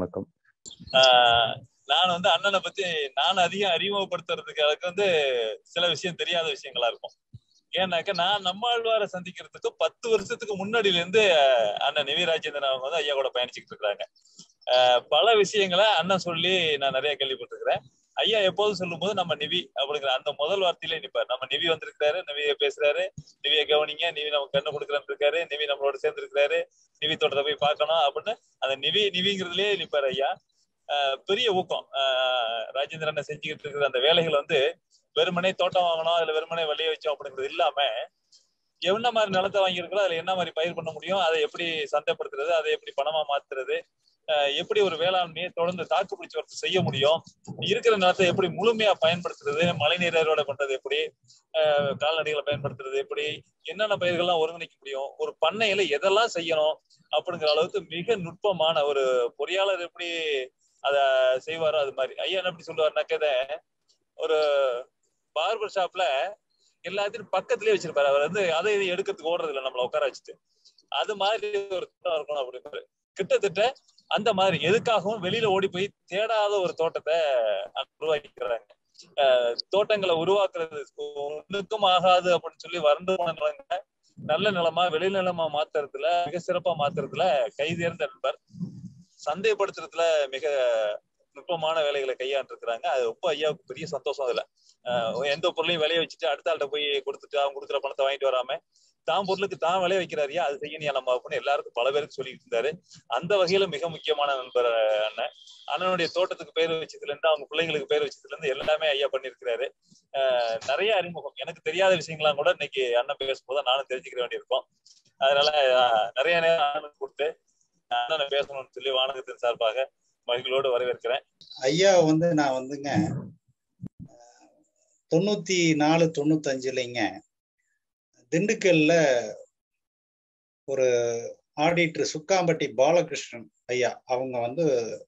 வணக்கம் ஆஹ் நான் வந்து அண்ணனை பத்தி நான் அதிகம் அறிமுகப்படுத்துறதுக்கு அதுக்கு வந்து சில விஷயம் தெரியாத விஷயங்களா இருக்கும் ஏன்னாக்க நான் நம்மாழ்வாரை சந்திக்கிறதுக்கு பத்து வருஷத்துக்கு முன்னாடில இருந்து அஹ், அண்ணன் நிவி ராஜேந்திரன் அவங்க வந்து ஐயா கூட பயணிச்சுட்டு இருக்கிறாங்க ஆஹ் பல விஷயங்களை அண்ணன் சொல்லி நான் நிறைய கேள்விப்பட்டிருக்கிறேன் ஐயா எப்போதும் சொல்லும்போது நம்ம நிவி அப்படிங்கிற அந்த முதல் வார்த்தையிலே நிப்பார் நம்ம நிவி வந்திருக்கிறாரு நிவிய பேசுறாரு நிவிய கவனிங்க நிவி நமக்கு கண்ணு கொடுக்குறேன்னு இருக்காரு நிவி நம்மளோட சேர்ந்து இருக்கிறாரு நிவி தோட்டத்தை போய் பார்க்கணும் அப்படின்னு அந்த நிவி நிவிங்கிறதுலயே நிப்பார் ஐயா ஆஹ் பெரிய ஊக்கம் ஆஹ் ராஜேந்திரன் செஞ்சுக்கிட்டு இருக்கிற அந்த வேலைகள் வந்து வெறுமனே தோட்டம் வாங்கணும் அதுல வெறுமனே விளைய வச்சோம் அப்படிங்கிறது இல்லாம என்ன மாதிரி நிலத்தை வாங்கியிருக்கிறோம் அதுல என்ன மாதிரி பயிர் பண்ண முடியும் அதை எப்படி சந்தைப்படுத்துறது அதை எப்படி பணமா மாத்துறது ஆஹ் எப்படி ஒரு வேளாண்மையை தொடர்ந்து தாக்கு பிடிச்சு வரத்து செய்ய முடியும் இருக்கிற நிலத்தை எப்படி முழுமையா பயன்படுத்துறது மழைநீர் அறுவடை பண்றது எப்படி ஆஹ் கால்நடைகளை பயன்படுத்துறது எப்படி என்னென்ன பயிர்கள்லாம் ஒருங்கிணைக்க முடியும் ஒரு பண்ணையில எதெல்லாம் செய்யணும் அப்படிங்கிற அளவுக்கு மிக நுட்பமான ஒரு பொறியாளர் எப்படி அத செய்வாரோ அது மாதிரி ஐயா என்ன எப்படி சொல்லுவாருனாக்க இதை ஒரு பார்பர் ஷாப்ல எல்லாத்தையும் பக்கத்துலயே வச்சிருப்பாரு அவர் வந்து அதை இதை எடுக்கிறதுக்கு ஓடுறது இல்லை நம்மள உட்கார வச்சுட்டு அது மாதிரி ஒரு திட்டம் இருக்கணும் அப்படின்னு கிட்டத்தட்ட அந்த மாதிரி எதுக்காகவும் வெளியில ஓடி போய் தேடாத ஒரு தோட்டத்தை உருவாக்கிக்கிறாங்க அஹ் தோட்டங்களை உருவாக்குறது ஒண்ணுக்கும் ஆகாது அப்படின்னு சொல்லி வறண்டு போன நிலங்களை நல்ல நிலமா வெளி நிலமா மாத்துறதுல மிக சிறப்பா மாத்துறதுல கைதேர்ந்த நண்பர் சந்தைப்படுத்துறதுல மிக நுட்பமான வேலைகளை கையாண்டு இருக்கிறாங்க அது ரொம்ப ஐயாவுக்கு பெரிய சந்தோஷம் அதுல அஹ் எந்த பொருளையும் விளைய வச்சுட்டு அடுத்த ஆள்கிட்ட போய் கொடுத்துட்டு அவங்க கொடுக்குற பணத்தை வாங்கிட்டு வராம தான் பொருளுக்கு தான் விளைய வைக்கிறாரியா அது செய்யணியா நம்ம அப்படின்னு எல்லாருக்கும் பல பேருக்கு சொல்லிட்டு இருந்தாரு அந்த வகையில மிக முக்கியமான நண்பர் அஹ், அண்ணன் அண்ணனுடைய தோட்டத்துக்கு பேர் வச்சதுல இருந்து அவங்க பிள்ளைங்களுக்கு பேர் வச்சதுல இருந்து எல்லாமே ஐயா பண்ணியிருக்கிறாரு அஹ் நிறைய அறிமுகம் எனக்கு தெரியாத விஷயங்கள்லாம் கூட இன்னைக்கு அண்ணன் பேசும்போது நானும் தெரிஞ்சுக்கிற வேண்டியிருக்கும் அதனால அஹ், நிறைய நேரம் அண்ணனுக்கு கொடுத்து அண்ணனை பேசணும்னு சொல்லி வானகத்தின் சார்பாக மகிழ்வோடு வரவேற்கிறேன் ஐயா வந்து நான் வந்துங்க அஹ், தொண்ணூத்தி நாலு தொண்ணூத்தஞ்சுலைங்க திண்டுக்கல்ல ஒரு ஆடிட்டர் சுக்காம்பட்டி பாலகிருஷ்ணன் ஐயா அவங்க வந்து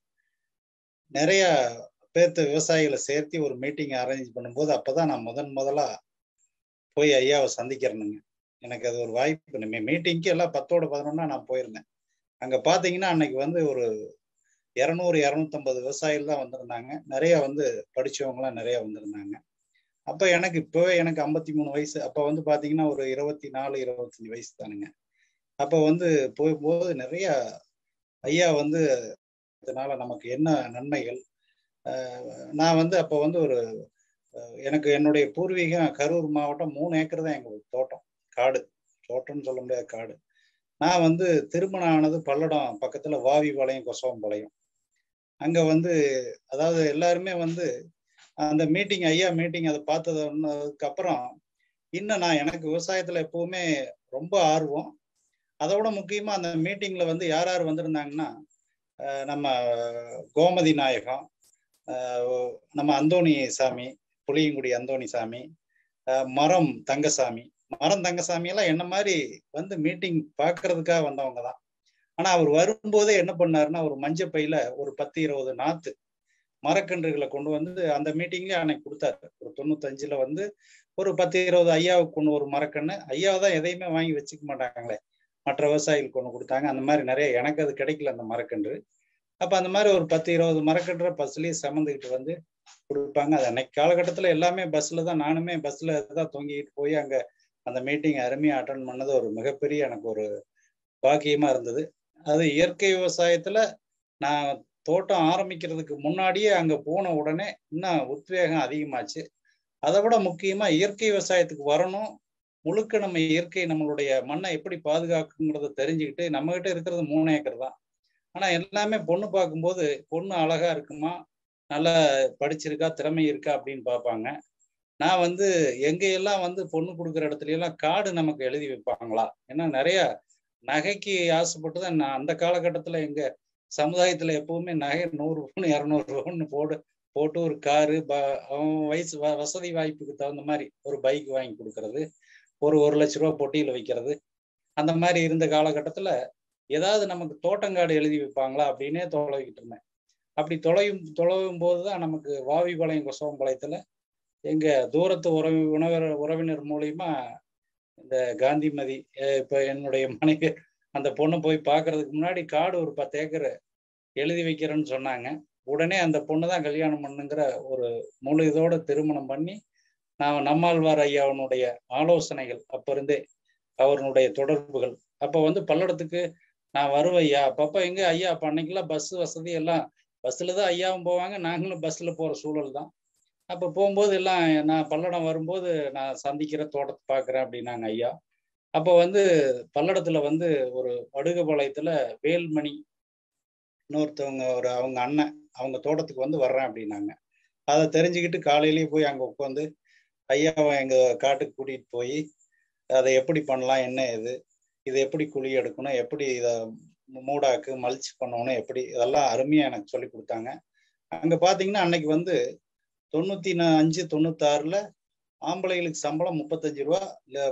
நிறைய பேர்த்த விவசாயிகளை சேர்த்து ஒரு மீட்டிங் அரேஞ்ச் பண்ணும்போது அப்பதான் நான் முதன் முதலா போய் ஐயாவை சந்திக்கிறேனுங்க எனக்கு அது ஒரு வாய்ப்பு மீட்டிங்க்கு எல்லாம் பத்தோட பதினொன்னா நான் போயிருந்தேன் அங்க பாத்தீங்கன்னா அன்னைக்கு வந்து ஒரு இரநூறு இரநூத்தம்பது விவசாயிகள் தான் வந்திருந்தாங்க நிறைய வந்து படிச்சவங்களாம் நிறைய வந்திருந்தாங்க அப்ப எனக்கு இப்பவே எனக்கு ஐம்பத்தி மூணு வயசு அப்ப வந்து பாத்தீங்கன்னா ஒரு இருபத்தி நாலு இருபத்தஞ்சு வயசு தானுங்க அப்ப வந்து போகும்போது நிறைய ஐயா வந்து இதனால நமக்கு என்ன நன்மைகள் ஆஹ் நான் வந்து அப்ப வந்து ஒரு அஹ் எனக்கு என்னுடைய பூர்வீகம் கரூர் மாவட்டம் மூணு ஏக்கர் தான் எங்க தோட்டம் காடு தோட்டம்னு சொல்ல முடியாத காடு நான் வந்து திருமணம் ஆனது பல்லடம் பக்கத்துல வாவிபாளையம் கொசவம்பாளையம் அங்க வந்து அதாவது எல்லாருமே வந்து அந்த மீட்டிங் ஐயா மீட்டிங் அதை பார்த்ததுக்கு அப்புறம் இன்னும் நான் எனக்கு விவசாயத்துல எப்பவுமே ரொம்ப ஆர்வம் அதோட முக்கியமா அந்த மீட்டிங்ல வந்து யார் யார் வந்திருந்தாங்கன்னா அஹ் நம்ம கோமதி நாயகம் அஹ் நம்ம அந்தோணி சாமி புளியங்குடி அந்தோணி சாமி அஹ் மரம் தங்கசாமி மரம் தங்கசாமி எல்லாம் என்ன மாதிரி வந்து மீட்டிங் பார்க்கறதுக்காக வந்தவங்க தான் ஆனா அவர் வரும்போதே என்ன பண்ணாருன்னா ஒரு மஞ்ச பையில ஒரு பத்து இருபது நாத்து மரக்கன்றுகளை கொண்டு வந்து அந்த மீட்டிங்லயே அன்னைக்கு கொடுத்தாரு ஒரு தொண்ணூத்தஞ்சுல வந்து ஒரு பத்து இருபது ஐயாவுக்கு கொண்டு ஒரு மரக்கண்ணு ஐயாவை தான் எதையுமே வாங்கி வச்சுக்க மாட்டாங்களே மற்ற விவசாயிகளுக்கு கொண்டு கொடுத்தாங்க அந்த மாதிரி நிறைய எனக்கு அது கிடைக்கல அந்த மரக்கன்று அப்ப அந்த மாதிரி ஒரு பத்து இருபது மரக்கன்றை பஸ்லயே சுமந்துக்கிட்டு வந்து கொடுப்பாங்க அது அன்னைக்கு காலகட்டத்துல எல்லாமே பஸ்ல தான் நானுமே பஸ்ல தான் தொங்கிட்டு போய் அங்க அந்த மீட்டிங் அருமையா அட்டன் பண்ணது ஒரு மிகப்பெரிய எனக்கு ஒரு பாக்கியமா இருந்தது அது இயற்கை விவசாயத்துல நான் தோட்டம் ஆரம்பிக்கிறதுக்கு முன்னாடியே அங்க போன உடனே இன்னும் உத்வேகம் அதிகமாச்சு அதை விட முக்கியமா இயற்கை விவசாயத்துக்கு வரணும் முழுக்க நம்ம இயற்கை நம்மளுடைய மண்ணை எப்படி பாதுகாக்குங்கிறத தெரிஞ்சுக்கிட்டு நம்ம கிட்ட இருக்கிறது மூணு ஏக்கர் தான் ஆனா எல்லாமே பொண்ணு பார்க்கும்போது பொண்ணு அழகா இருக்குமா நல்லா படிச்சிருக்கா திறமை இருக்கா அப்படின்னு பார்ப்பாங்க நான் வந்து எங்க எல்லாம் வந்து பொண்ணு கொடுக்குற இடத்துல எல்லாம் காடு நமக்கு எழுதி வைப்பாங்களா ஏன்னா நிறைய நகைக்கு ஆசைப்பட்டு தான் நான் அந்த காலகட்டத்துல எங்க சமுதாயத்துல எப்பவுமே நகை நூறு பவுன் இரநூறு பவுன் போடு போட்டு ஒரு காரு அவன் வயசு வ வசதி வாய்ப்புக்கு தகுந்த மாதிரி ஒரு பைக் வாங்கி கொடுக்கறது ஒரு ஒரு லட்ச ரூபா பொட்டியில வைக்கிறது அந்த மாதிரி இருந்த காலகட்டத்துல ஏதாவது நமக்கு தோட்டங்காடு எழுதி வைப்பாங்களா அப்படின்னே தொலைவிக்கிட்டு இருந்தேன் அப்படி தொலையும் தொலைவும் போதுதான் நமக்கு வாவிபாளையம் கொசவம்பாளையத்துல எங்க தூரத்து உறவி உணவர் உறவினர் மூலியமா இந்த காந்திமதி இப்ப என்னுடைய மனைவி அந்த பொண்ணை போய் பாக்குறதுக்கு முன்னாடி காடு ஒரு பத்து ஏக்கர் எழுதி வைக்கிறேன்னு சொன்னாங்க உடனே அந்த பொண்ணு தான் கல்யாணம் பண்ணுங்கிற ஒரு முழு இதோட திருமணம் பண்ணி நான் நம்மாழ்வார் ஐயாவனுடைய ஆலோசனைகள் அப்ப இருந்தே அவருடைய தொடர்புகள் அப்ப வந்து பல்லடத்துக்கு நான் வருவேன் ஐயா அப்பப்ப எங்க ஐயா அப்ப அன்னைக்கெல்லாம் பஸ் வசதி எல்லாம் பஸ்ல தான் ஐயாவும் போவாங்க நாங்களும் பஸ்ல போற சூழல் தான் அப்ப போகும்போது எல்லாம் நான் பல்லடம் வரும்போது நான் சந்திக்கிற தோட்டத்தை பாக்குறேன் அப்படின்னாங்க ஐயா அப்ப வந்து பல்லடத்துல வந்து ஒரு வடுகபாளையத்துல வேல்மணி இன்னொருத்தவங்க ஒரு அவங்க அண்ணன் அவங்க தோட்டத்துக்கு வந்து வர்றேன் அப்படின்னாங்க அதை தெரிஞ்சுக்கிட்டு காலையிலேயே போய் அங்க உட்காந்து ஐயாவை எங்க காட்டுக்கு கூட்டிட்டு போய் அதை எப்படி பண்ணலாம் என்ன இது இது எப்படி குழி எடுக்கணும் எப்படி இதை மூடாக்கு மல்ச் பண்ணணும் எப்படி இதெல்லாம் அருமையா எனக்கு சொல்லி கொடுத்தாங்க அங்க பாத்தீங்கன்னா அன்னைக்கு வந்து தொண்ணூத்தி அஞ்சு தொண்ணூத்தாறுல ஆம்பளைகளுக்கு சம்பளம் முப்பத்தஞ்சு ரூபா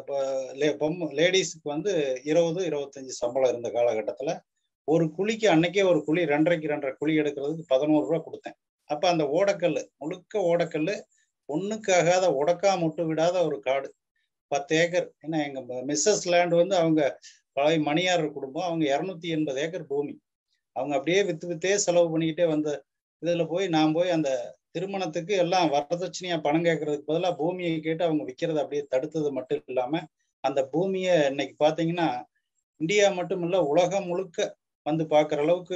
லேடிஸுக்கு வந்து இருபது இருபத்தஞ்சு சம்பளம் இருந்த காலகட்டத்துல ஒரு குழிக்கு அன்னைக்கே ஒரு குழி ரெண்டரைக்கு ரெண்டரை குழி எடுக்கிறதுக்கு பதினோரு ரூபா கொடுத்தேன் அப்ப அந்த ஓடக்கல் முழுக்க ஓடக்கல் ஒண்ணுக்காகாத உடக்கா முட்டு விடாத ஒரு காடு பத்து ஏக்கர் ஏன்னா எங்க மிஸ்ஸஸ் லேண்ட் வந்து அவங்க பழைய மணியார் குடும்பம் அவங்க இரநூத்தி எண்பது ஏக்கர் பூமி அவங்க அப்படியே வித்து வித்தே செலவு பண்ணிக்கிட்டே வந்த இதுல போய் நான் போய் அந்த திருமணத்துக்கு எல்லாம் வரதட்சணையா பணம் கேட்கறதுக்கு பதிலாக பூமியை கேட்டு அவங்க விற்கிறத அப்படியே தடுத்தது மட்டும் இல்லாம அந்த பூமியை இன்னைக்கு பாத்தீங்கன்னா இந்தியா மட்டும் இல்ல உலகம் முழுக்க வந்து பாக்குற அளவுக்கு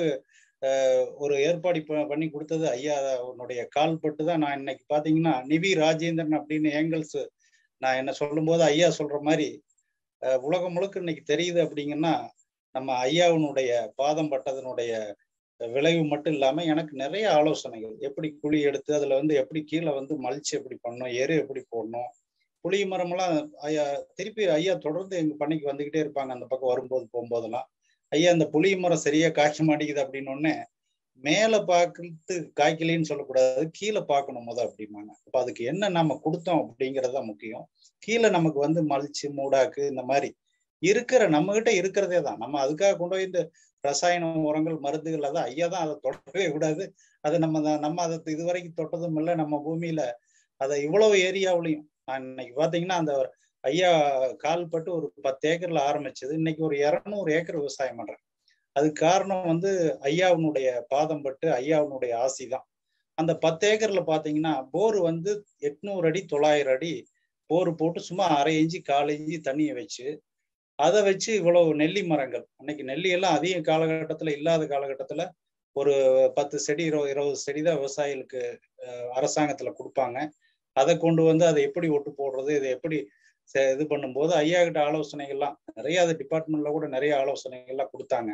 ஒரு ஏற்பாடு பண்ணி கொடுத்தது ஐயா அவனுடைய கால் பட்டு தான் நான் இன்னைக்கு பாத்தீங்கன்னா நிவி ராஜேந்திரன் அப்படின்னு ஏங்கல்ஸ் நான் என்ன சொல்லும் போது ஐயா சொல்ற மாதிரி உலகம் முழுக்க இன்னைக்கு தெரியுது அப்படிங்கன்னா நம்ம ஐயாவினுடைய பாதம் பட்டதனுடைய விளைவு மட்டும் இல்லாம எனக்கு நிறைய ஆலோசனைகள் எப்படி குழி எடுத்து அதுல வந்து எப்படி கீழே வந்து மலிச்சு எப்படி பண்ணணும் எரு எப்படி போடணும் புளிய மரமெல்லாம் ஐயா திருப்பி ஐயா தொடர்ந்து எங்க பண்ணைக்கு வந்துகிட்டே இருப்பாங்க அந்த பக்கம் வரும்போது போகும்போதெல்லாம் ஐயா அந்த புளிய மரம் சரியா காய்க்க மாட்டேங்குது அப்படின்னு ஒன்னே மேல பார்க்கறது காய்க்கலின்னு சொல்லக்கூடாது கீழே பார்க்கணும் முத அப்படிம்பாங்க அப்ப அதுக்கு என்ன நம்ம கொடுத்தோம் அப்படிங்கறத முக்கியம் கீழே நமக்கு வந்து மலிச்சு மூடாக்கு இந்த மாதிரி இருக்கிற நம்ம கிட்ட இருக்கிறதே தான் நம்ம அதுக்காக கொண்டு போய் இந்த ரசாயன உரங்கள் மருந்துகள் அதான் ஐயா தான் அதை தொடவே கூடாது அதை நம்ம நம்ம அதை இதுவரைக்கும் தொட்டதும் இல்லை நம்ம பூமியில அதை இவ்வளவு ஏரியாவிலையும் நான் இன்னைக்கு பாத்தீங்கன்னா அந்த ஐயா கால் பட்டு ஒரு பத்து ஏக்கர்ல ஆரம்பிச்சது இன்னைக்கு ஒரு இரநூறு ஏக்கர் விவசாயம் பண்றேன் அதுக்கு காரணம் வந்து ஐயாவினுடைய பாதம் பட்டு ஐயாவினுடைய ஆசி தான் அந்த பத்து ஏக்கர்ல பாத்தீங்கன்னா போர் வந்து எட்நூறு அடி தொள்ளாயிரம் அடி போர் போட்டு சும்மா அரை இஞ்சி கால் இஞ்சி தண்ணியை வச்சு அதை வச்சு இவ்வளவு நெல்லி மரங்கள் அன்னைக்கு நெல்லி எல்லாம் அதிக காலகட்டத்துல இல்லாத காலகட்டத்துல ஒரு பத்து செடி இருபது இருபது செடி தான் விவசாயிகளுக்கு அரசாங்கத்துல கொடுப்பாங்க அதை கொண்டு வந்து அதை எப்படி ஒட்டு போடுறது இதை எப்படி இது பண்ணும்போது ஐயா கிட்ட ஆலோசனைகள்லாம் நிறைய அது டிபார்ட்மெண்ட்ல கூட நிறைய ஆலோசனைகள்லாம் கொடுத்தாங்க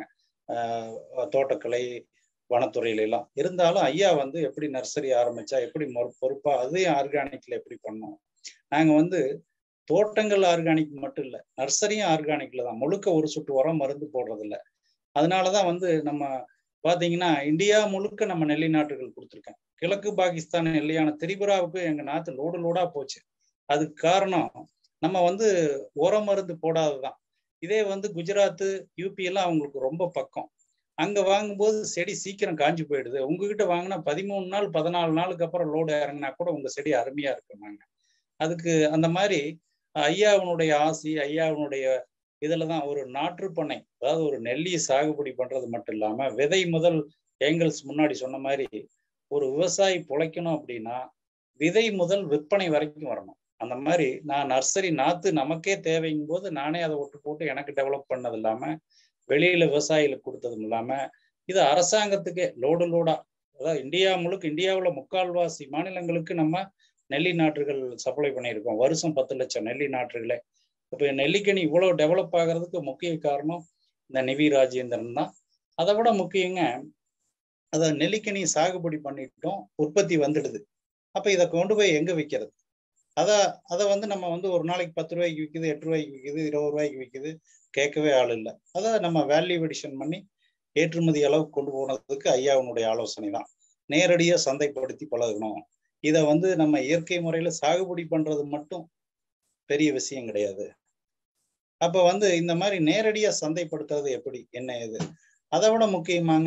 தோட்டக்கலை வனத்துறையில எல்லாம் இருந்தாலும் ஐயா வந்து எப்படி நர்சரி ஆரம்பிச்சா எப்படி பொறுப்பா அதையும் ஆர்கானிக்ல எப்படி பண்ணோம் நாங்க வந்து தோட்டங்கள் ஆர்கானிக் மட்டும் இல்ல நர்சரியும் ஆர்கானிக்ல தான் முழுக்க ஒரு சுட்டு உரம் மருந்து போடுறது இல்ல அதனாலதான் வந்து நம்ம பாத்தீங்கன்னா இந்தியா முழுக்க நம்ம நெல்லி நாட்டுகள் கொடுத்துருக்கேன் கிழக்கு பாகிஸ்தான் நெல்லியான திரிபுராவுக்கு எங்க நாத்து லோடு லோடா போச்சு அதுக்கு காரணம் நம்ம வந்து உரம் மருந்து போடாததான் இதே வந்து குஜராத்து யூபி எல்லாம் அவங்களுக்கு ரொம்ப பக்கம் அங்க வாங்கும்போது செடி சீக்கிரம் காஞ்சி போயிடுது உங்ககிட்ட வாங்கினா பதிமூணு நாள் பதினாலு நாளுக்கு அப்புறம் லோடு இறங்கினா கூட உங்க செடி அருமையா இருக்குமாங்க அதுக்கு அந்த மாதிரி ஐயாவினுடைய ஆசி ஐயாவினுடைய இதுல தான் ஒரு நாற்றுப்பண்ணை அதாவது ஒரு நெல்லியை சாகுபடி பண்றது மட்டும் இல்லாம விதை முதல் ஏங்கல்ஸ் முன்னாடி சொன்ன மாதிரி ஒரு விவசாயி பொழைக்கணும் அப்படின்னா விதை முதல் விற்பனை வரைக்கும் வரணும் அந்த மாதிரி நான் நர்சரி நாத்து நமக்கே தேவைங்கும் போது நானே அதை ஒட்டு போட்டு எனக்கு டெவலப் பண்ணது இல்லாம வெளியில விவசாயிகளுக்கு கொடுத்ததும் இல்லாம இது அரசாங்கத்துக்கே லோடு லோடா அதாவது இந்தியா முழுக்க இந்தியாவில் முக்கால்வாசி மாநிலங்களுக்கு நம்ம நெல்லி நாற்றுகள் சப்ளை பண்ணியிருக்கோம் வருஷம் பத்து லட்சம் நெல்லி நாற்றுகளே இப்போ நெல்லிக்கனி இவ்வளவு டெவலப் ஆகிறதுக்கு முக்கிய காரணம் இந்த நிவி ராஜேந்திரன் தான் அதை விட முக்கியங்க அதை நெல்லிக்கனி சாகுபடி பண்ணிட்டோம் உற்பத்தி வந்துடுது அப்ப இதை கொண்டு போய் எங்க விற்கிறது அதை அதை வந்து நம்ம வந்து ஒரு நாளைக்கு பத்து ரூபாய்க்கு விற்குது எட்டு ரூபாய்க்கு விற்குது இருபது ரூபாய்க்கு விற்குது கேட்கவே ஆள் இல்லை அதை நம்ம வேல்யூ எடிஷன் பண்ணி ஏற்றுமதி அளவுக்கு கொண்டு போனதுக்கு ஐயாவுனுடைய ஆலோசனை தான் நேரடியா சந்தைப்படுத்தி பழகணும் இதை வந்து நம்ம இயற்கை முறையில சாகுபடி பண்றது மட்டும் பெரிய விஷயம் கிடையாது அப்ப வந்து இந்த மாதிரி நேரடியா சந்தைப்படுத்துறது எப்படி என்ன இது அதை விட முக்கியமாங்க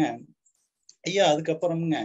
ஐயா அதுக்கப்புறமுங்க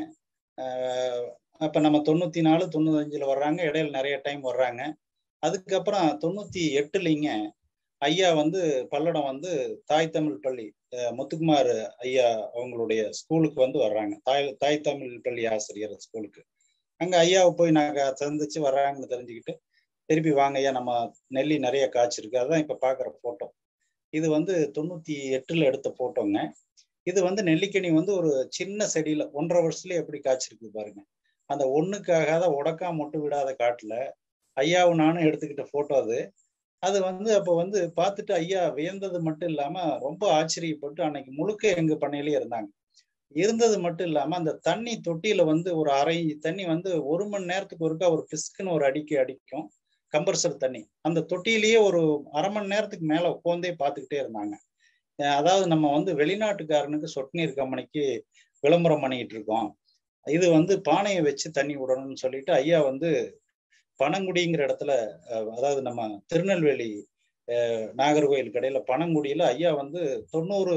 அப்ப நம்ம தொண்ணூத்தி நாலு தொண்ணூத்தஞ்சுல வர்றாங்க இடையில நிறைய டைம் வர்றாங்க அதுக்கப்புறம் தொண்ணூத்தி எட்டுலிங்க ஐயா வந்து பல்லடம் வந்து தாய் தமிழ் பள்ளி முத்துக்குமார் ஐயா அவங்களுடைய ஸ்கூலுக்கு வந்து வர்றாங்க தாய் தாய் தமிழ் பள்ளி ஆசிரியர் ஸ்கூலுக்கு அங்க ஐயாவை போய் நாங்க சந்திச்சு வர்றாங்கன்னு தெரிஞ்சுக்கிட்டு திருப்பி வாங்க ஐயா நம்ம நெல்லி நிறைய காய்ச்சிருக்கு அதுதான் இப்ப பாக்குற போட்டோ இது வந்து தொண்ணூத்தி எட்டுல எடுத்த போட்டோங்க இது வந்து நெல்லிக்கனி வந்து ஒரு சின்ன செடியில ஒன்றரை வருஷத்துல எப்படி காய்ச்சிருக்கு பாருங்க அந்த ஒண்ணுக்காகாத உடக்கா மொட்டு விடாத காட்டுல ஐயாவும் நானும் எடுத்துக்கிட்ட போட்டோ அது அது வந்து அப்போ வந்து பார்த்துட்டு ஐயா வியந்தது மட்டும் இல்லாம ரொம்ப ஆச்சரியப்பட்டு அன்னைக்கு முழுக்க எங்க பண்ணையிலேயே இருந்தாங்க இருந்தது மட்டும் இல்லாம அந்த தண்ணி தொட்டியில வந்து ஒரு அரை தண்ணி வந்து ஒரு மணி நேரத்துக்கு ஒருக்கா ஒரு பிஸ்குன்னு ஒரு அடிக்கு அடிக்கும் கம்பர்சர் தண்ணி அந்த தொட்டியிலேயே ஒரு அரை மணி நேரத்துக்கு மேல உட்காந்தே பார்த்துக்கிட்டே இருந்தாங்க அதாவது நம்ம வந்து வெளிநாட்டுக்காரனுக்கு சொட்டு நீர் கம்பெனிக்கு விளம்பரம் பண்ணிட்டு இருக்கோம் இது வந்து பானையை வச்சு தண்ணி விடணும்னு சொல்லிட்டு ஐயா வந்து பனங்குடிங்கிற இடத்துல அதாவது நம்ம திருநெல்வேலி நாகர்கோயில் கடையில பனங்குடியில ஐயா வந்து தொண்ணூறு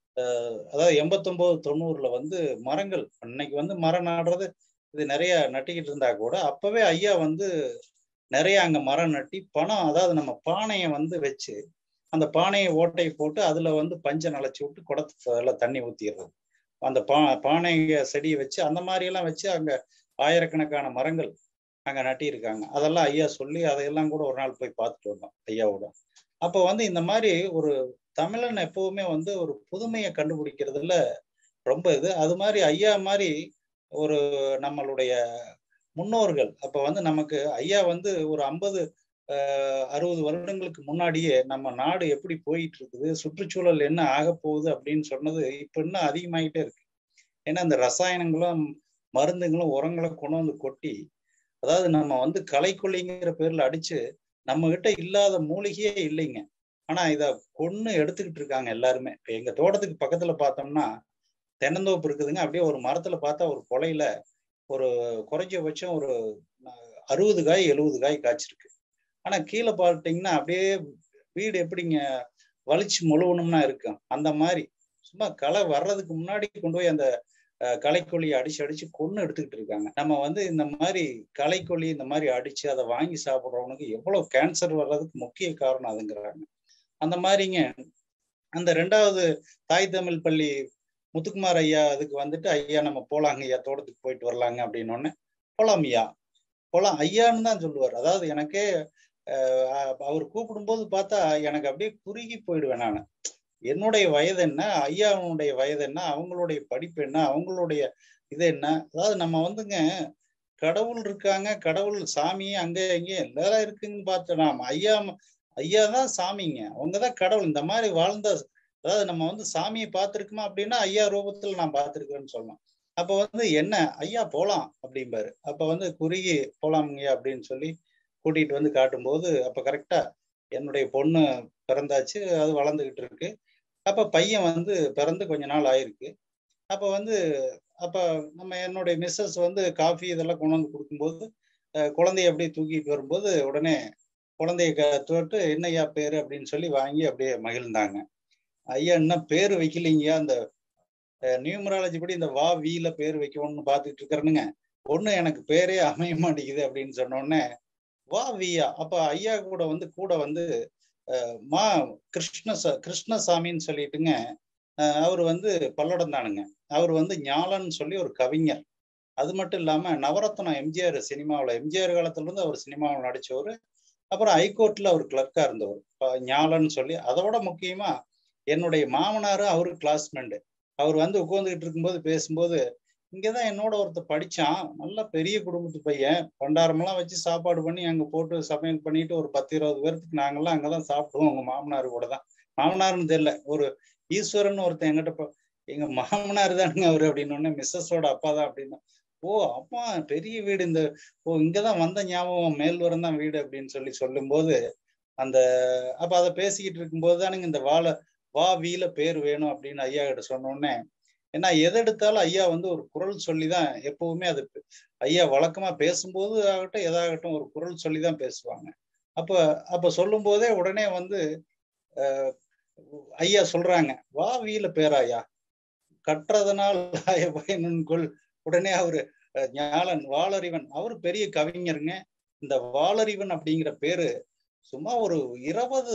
அதாவது எண்பத்தொன்பது தொண்ணூறுல வந்து மரங்கள் இன்னைக்கு வந்து மரம் நடுறது இது நிறைய நட்டிக்கிட்டு இருந்தா கூட அப்பவே ஐயா வந்து நிறைய அங்க மரம் நட்டி பணம் அதாவது நம்ம பானையை வந்து வச்சு அந்த பானையை ஓட்டையை போட்டு அதுல வந்து பஞ்சை நினைச்சு விட்டு குடத்துல தண்ணி ஊத்திடுறது அந்த பா பானை செடியை வச்சு அந்த மாதிரி எல்லாம் வச்சு அங்க ஆயிரக்கணக்கான மரங்கள் அங்க நட்டியிருக்காங்க அதெல்லாம் ஐயா சொல்லி அதையெல்லாம் கூட ஒரு நாள் போய் பார்த்துட்டு வந்தோம் ஐயாவோட அப்போ வந்து இந்த மாதிரி ஒரு தமிழன் எப்பவுமே வந்து ஒரு புதுமையை கண்டுபிடிக்கிறதுல ரொம்ப இது அது மாதிரி ஐயா மாதிரி ஒரு நம்மளுடைய முன்னோர்கள் அப்ப வந்து நமக்கு ஐயா வந்து ஒரு ஐம்பது அறுபது வருடங்களுக்கு முன்னாடியே நம்ம நாடு எப்படி போயிட்டு இருக்குது சுற்றுச்சூழல் என்ன ஆக போகுது அப்படின்னு சொன்னது இப்ப இன்னும் அதிகமாயிட்டே இருக்கு ஏன்னா இந்த ரசாயனங்களும் மருந்துங்களும் உரங்களை கொண்டு வந்து கொட்டி அதாவது நம்ம வந்து களைக்கொல்லிங்கிற பேர்ல அடிச்சு நம்ம கிட்ட இல்லாத மூலிகையே இல்லைங்க ஆனா இத கொன்னு எடுத்துக்கிட்டு இருக்காங்க எல்லாருமே இப்ப எங்க தோட்டத்துக்கு பக்கத்துல பார்த்தோம்னா தென்னந்தோப்பு இருக்குதுங்க அப்படியே ஒரு மரத்துல பார்த்தா ஒரு கொலையில ஒரு குறைஞ்சபட்சம் ஒரு அறுபது காய் எழுபது காய் காய்ச்சிருக்கு ஆனா கீழே பார்த்தீங்கன்னா அப்படியே வீடு எப்படிங்க வலிச்சு முழுவணும்னா இருக்கும் அந்த மாதிரி சும்மா களை வர்றதுக்கு முன்னாடி கொண்டு போய் அந்த களைக்கொல்லியை அடிச்சு அடிச்சு கொண்டு எடுத்துக்கிட்டு இருக்காங்க நம்ம வந்து இந்த மாதிரி களைக்கொல்லி இந்த மாதிரி அடிச்சு அதை வாங்கி சாப்பிட்றவனுக்கு எவ்வளவு கேன்சர் வர்றதுக்கு முக்கிய காரணம் அதுங்கிறாங்க அந்த மாதிரிங்க அந்த ரெண்டாவது தாய் தமிழ் பள்ளி முத்துக்குமார் ஐயா அதுக்கு வந்துட்டு ஐயா நம்ம போலாங்க ஐயா தோட்டத்துக்கு போயிட்டு வரலாங்க அப்படின்னு போலாம் ஐயா போலாம் ஐயான்னு தான் சொல்லுவார் அதாவது எனக்கே அவர் கூப்பிடும்போது பார்த்தா எனக்கு அப்படியே குறுகி போயிடுவேன் நான் என்னுடைய வயது என்ன ஐயாவுடைய வயது என்ன அவங்களுடைய படிப்பு என்ன அவங்களுடைய இது என்ன அதாவது நம்ம வந்துங்க கடவுள் இருக்காங்க கடவுள் சாமி அங்க இங்க எல்லாம் இருக்குன்னு பார்த்தோம் ஐயா ஐயா தான் சாமிங்க அவங்கதான் கடவுள் இந்த மாதிரி வாழ்ந்த அதாவது நம்ம வந்து சாமியை பார்த்திருக்குமா அப்படின்னா ஐயா ரூபத்துல நான் பார்த்திருக்கிறேன்னு சொல்லலாம் அப்ப வந்து என்ன ஐயா போலாம் அப்படிம்பாரு அப்ப வந்து குறுகி போலாம்ங்க அப்படின்னு சொல்லி கூட்டிட்டு வந்து காட்டும்போது அப்ப கரெக்டா என்னுடைய பொண்ணு பிறந்தாச்சு அது வளர்ந்துகிட்டு இருக்கு அப்ப பையன் வந்து பிறந்து கொஞ்ச நாள் ஆயிருக்கு அப்ப வந்து அப்ப நம்ம என்னுடைய மிஸ்ஸஸ் வந்து காஃபி இதெல்லாம் கொண்டு வந்து கொடுக்கும்போது குழந்தைய அப்படியே தூக்கிட்டு வரும்போது உடனே குழந்தைய தோட்டு என்னையா பேரு அப்படின்னு சொல்லி வாங்கி அப்படியே மகிழ்ந்தாங்க ஐயா இன்னும் பேர் வைக்கலைங்க அந்த நியூமராலஜி படி இந்த வா வீல பேர் வைக்கணும்னு பார்த்துட்டு இருக்கிறேனுங்க ஒண்ணு எனக்கு பேரே அமைய மாட்டேங்குது அப்படின்னு சொன்னோடனே வா வியா அப்ப ஐயா கூட வந்து கூட வந்து மா கிருஷ்ண கிருஷ்ணசாமின்னு சொல்லிட்டுங்க அவர் வந்து பல்லடம் தானுங்க அவர் வந்து ஞாலன்னு சொல்லி ஒரு கவிஞர் அது மட்டும் இல்லாம நவரத்னம் எம்ஜிஆர் சினிமாவில் எம்ஜிஆர் காலத்துல இருந்து அவர் சினிமாவில் நடிச்சவர் அப்புறம் ஹைகோர்ட்ல அவர் கிளர்க்கா இருந்தவர் ஞாலன்னு சொல்லி அதோட முக்கியமா என்னுடைய மாமனாரும் அவரு கிளாஸ்மேட் அவர் வந்து உட்காந்துக்கிட்டு இருக்கும்போது பேசும்போது இங்கதான் என்னோட ஒருத்தர் படிச்சான் நல்ல பெரிய குடும்பத்து பையன் பண்டாரமெல்லாம் வச்சு சாப்பாடு பண்ணி அங்க போட்டு சமையல் பண்ணிட்டு ஒரு பத்து இருபது பேர்த்துக்கு நாங்கெல்லாம் அங்கதான் சாப்பிடுவோம் உங்க மாமனார் கூட தான் மாமனார்னு தெரியல ஒரு ஈஸ்வரன் ஒருத்தன் எங்கிட்ட எங்க மாமனார் தானுங்க அவரு அப்படின்னு மிஸ்ஸஸோட அப்பா தான் அப்படின்னா ஓ அப்பா பெரிய வீடு இந்த ஓ இங்கதான் வந்த ஞாபகம் மேல்வரம் தான் வீடு அப்படின்னு சொல்லி சொல்லும்போது அந்த அப்ப அதை பேசிக்கிட்டு இருக்கும்போது தானுங்க இந்த வாழை வா வீல பேர் வேணும் அப்படின்னு ஐயா கிட்ட சொன்னோடனே ஏன்னா எது எடுத்தாலும் ஐயா வந்து ஒரு குரல் சொல்லி தான் எப்பவுமே அது ஐயா வழக்கமா பேசும்போது ஆகட்டும் எதாகட்டும் ஒரு குரல் சொல்லி தான் பேசுவாங்க அப்ப அப்ப சொல்லும் போதே உடனே வந்து ஐயா சொல்றாங்க வா வீல பேராயா கற்றதனால் பயனுன்கொள் உடனே அவரு ஞாலன் வாளறிவன் அவரு பெரிய கவிஞருங்க இந்த வாளறிவன் அப்படிங்கிற பேரு சும்மா ஒரு இருபது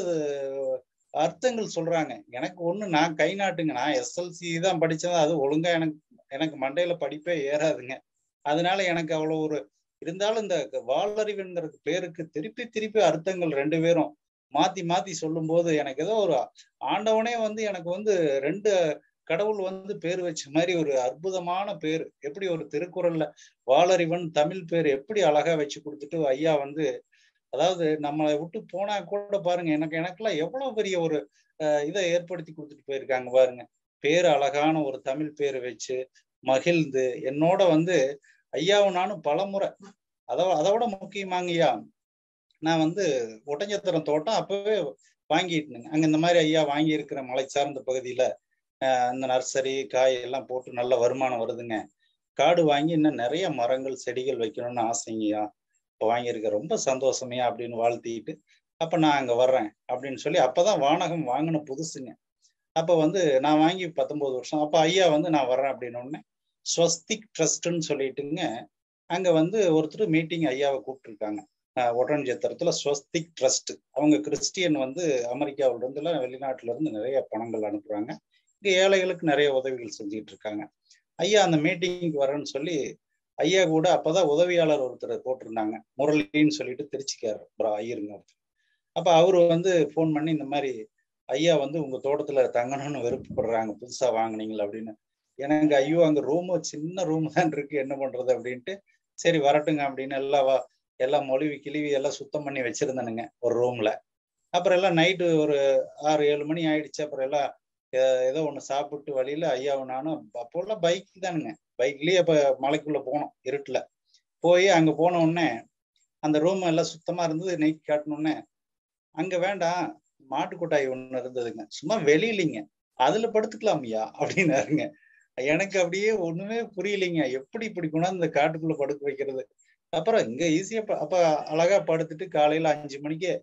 அர்த்தங்கள் சொல்றாங்க எனக்கு ஒண்ணு நான் கை நாட்டுங்க நான் எஸ்எல்சி தான் படிச்சேன் அது ஒழுங்கா எனக்கு எனக்கு மண்டையில படிப்பே ஏறாதுங்க அதனால எனக்கு அவ்வளவு ஒரு இருந்தாலும் இந்த வாளறிவுங்கிற பேருக்கு திருப்பி திருப்பி அர்த்தங்கள் ரெண்டு பேரும் மாத்தி மாத்தி சொல்லும் போது எனக்கு ஏதோ ஒரு ஆண்டவனே வந்து எனக்கு வந்து ரெண்டு கடவுள் வந்து பேர் வச்ச மாதிரி ஒரு அற்புதமான பேர் எப்படி ஒரு திருக்குறள்ல வாளறிவன் தமிழ் பேர் எப்படி அழகா வச்சு கொடுத்துட்டு ஐயா வந்து அதாவது நம்மளை விட்டு போனா கூட பாருங்க எனக்கு எனக்கெல்லாம் எவ்வளவு பெரிய ஒரு இதை ஏற்படுத்தி கொடுத்துட்டு போயிருக்காங்க பாருங்க பேர் அழகான ஒரு தமிழ் பேர் வச்சு மகிழ்ந்து என்னோட வந்து ஐயாவும் நானும் பலமுறை அதை அதை விட முக்கியமாங்க ஐயா நான் வந்து ஒட்டஞ்சத்திரம் தோட்டம் அப்பவே வாங்கிட்டுனுங்க அங்க இந்த மாதிரி ஐயா வாங்கி இருக்கிற மலை சார்ந்த பகுதியில இந்த நர்சரி காய் எல்லாம் போட்டு நல்ல வருமானம் வருதுங்க காடு வாங்கி இன்னும் நிறைய மரங்கள் செடிகள் வைக்கணும்னு ஆசைங்கய்யா இப்போ வாங்கியிருக்க ரொம்ப சந்தோஷமையா அப்படின்னு வாழ்த்திட்டு அப்ப நான் அங்க வர்றேன் அப்படின்னு சொல்லி அப்பதான் வானகம் வாங்கின புதுசுங்க அப்ப வந்து நான் வாங்கி பத்தொன்பது வருஷம் அப்ப ஐயா வந்து நான் வர்றேன் அப்படின்னு ஸ்வஸ்திக் ட்ரஸ்ட்னு சொல்லிட்டுங்க அங்க வந்து ஒருத்தர் மீட்டிங் ஐயாவை கூப்பிட்டுருக்காங்க ஒட்டன்சத்திரத்துல ஸ்வஸ்திக் ட்ரஸ்ட் அவங்க கிறிஸ்டியன் வந்து அமெரிக்காவில இருந்து எல்லாம் வெளிநாட்டுல இருந்து நிறைய பணங்கள் அனுப்புறாங்க இங்க ஏழைகளுக்கு நிறைய உதவிகள் செஞ்சுட்டு இருக்காங்க ஐயா அந்த மீட்டிங்க்கு வரேன்னு சொல்லி ஐயா கூட அப்பதான் உதவியாளர் ஒருத்தர் போட்டிருந்தாங்க முரளின்னு சொல்லிட்டு திருச்சிக்கார் ஐயருங்க ஒருத்தர் அப்ப அவரு வந்து ஃபோன் பண்ணி இந்த மாதிரி ஐயா வந்து உங்க தோட்டத்துல தங்கணும்னு விருப்பப்படுறாங்க புதுசா வாங்கினீங்களா அப்படின்னு எனக்கு ஐயோ அங்க ரூம் சின்ன ரூம் தான் இருக்கு என்ன பண்றது அப்படின்ட்டு சரி வரட்டுங்க அப்படின்னு எல்லாம் வா எல்லாம் மொழிவி கிழிவி எல்லாம் சுத்தம் பண்ணி வச்சிருந்தனுங்க ஒரு ரூம்ல அப்புறம் எல்லாம் நைட்டு ஒரு ஆறு ஏழு மணி ஆயிடுச்சு அப்புறம் எல்லாம் ஏதோ ஒண்ணு சாப்பிட்டு வழியில ஐயாவும் நானும் அப்போல்லாம் பைக் தானுங்க பைக்லயே அப்ப மலைக்குள்ள போனோம் இருட்டுல போய் அங்க போன உடனே அந்த ரூம் எல்லாம் சுத்தமா இருந்தது நெய்க்கு காட்டணுன்னே அங்க வேண்டாம் மாட்டு கொட்டாய் ஒண்ணு இருந்ததுங்க சும்மா வெளியிலிங்க அதுல படுத்துக்கலாம் ஐயா அப்படின்னாருங்க எனக்கு அப்படியே ஒண்ணுமே புரியலைங்க எப்படி இப்படி கொண்டாந்து இந்த காட்டுக்குள்ள படுக்க வைக்கிறது அப்புறம் இங்க ஈஸியா அப்ப அழகா படுத்துட்டு காலையில அஞ்சு மணிக்கு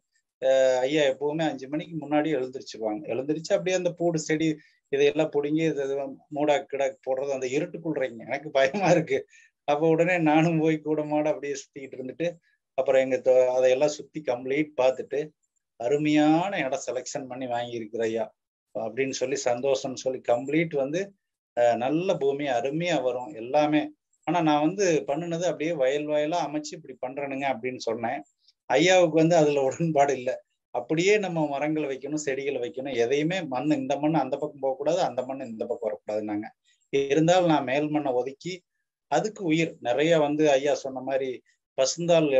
ஐயா எப்பவுமே அஞ்சு மணிக்கு முன்னாடி எழுந்திரிச்சுக்குவாங்க எழுந்திரிச்சு அப்படியே அந்த பூடு செடி இதையெல்லாம் பிடுங்கி மூடா கிடா போடுறது அந்த இருட்டுக்குள்றீங்க எனக்கு பயமா இருக்கு அப்ப உடனே நானும் போய் கூட மாட அப்படியே சுத்திக்கிட்டு இருந்துட்டு அப்புறம் எங்க அதையெல்லாம் சுத்தி கம்ப்ளீட் பார்த்துட்டு அருமையான இடம் செலெக்ஷன் பண்ணி வாங்கி இருக்கிற ஐயா அப்படின்னு சொல்லி சந்தோஷம்னு சொல்லி கம்ப்ளீட் வந்து நல்ல பூமி அருமையா வரும் எல்லாமே ஆனா நான் வந்து பண்ணினது அப்படியே வயல் வயலா அமைச்சு இப்படி பண்றேனுங்க அப்படின்னு சொன்னேன் ஐயாவுக்கு வந்து அதுல உடன்பாடு இல்லை அப்படியே நம்ம மரங்களை வைக்கணும் செடிகளை வைக்கணும் எதையுமே மண் இந்த மண் அந்த பக்கம் போகக்கூடாது அந்த மண் இந்த பக்கம் வரக்கூடாதுன்னாங்க இருந்தாலும் நான் மேல் மண்ணை ஒதுக்கி அதுக்கு உயிர் நிறைய வந்து ஐயா சொன்ன மாதிரி பசுந்தாள்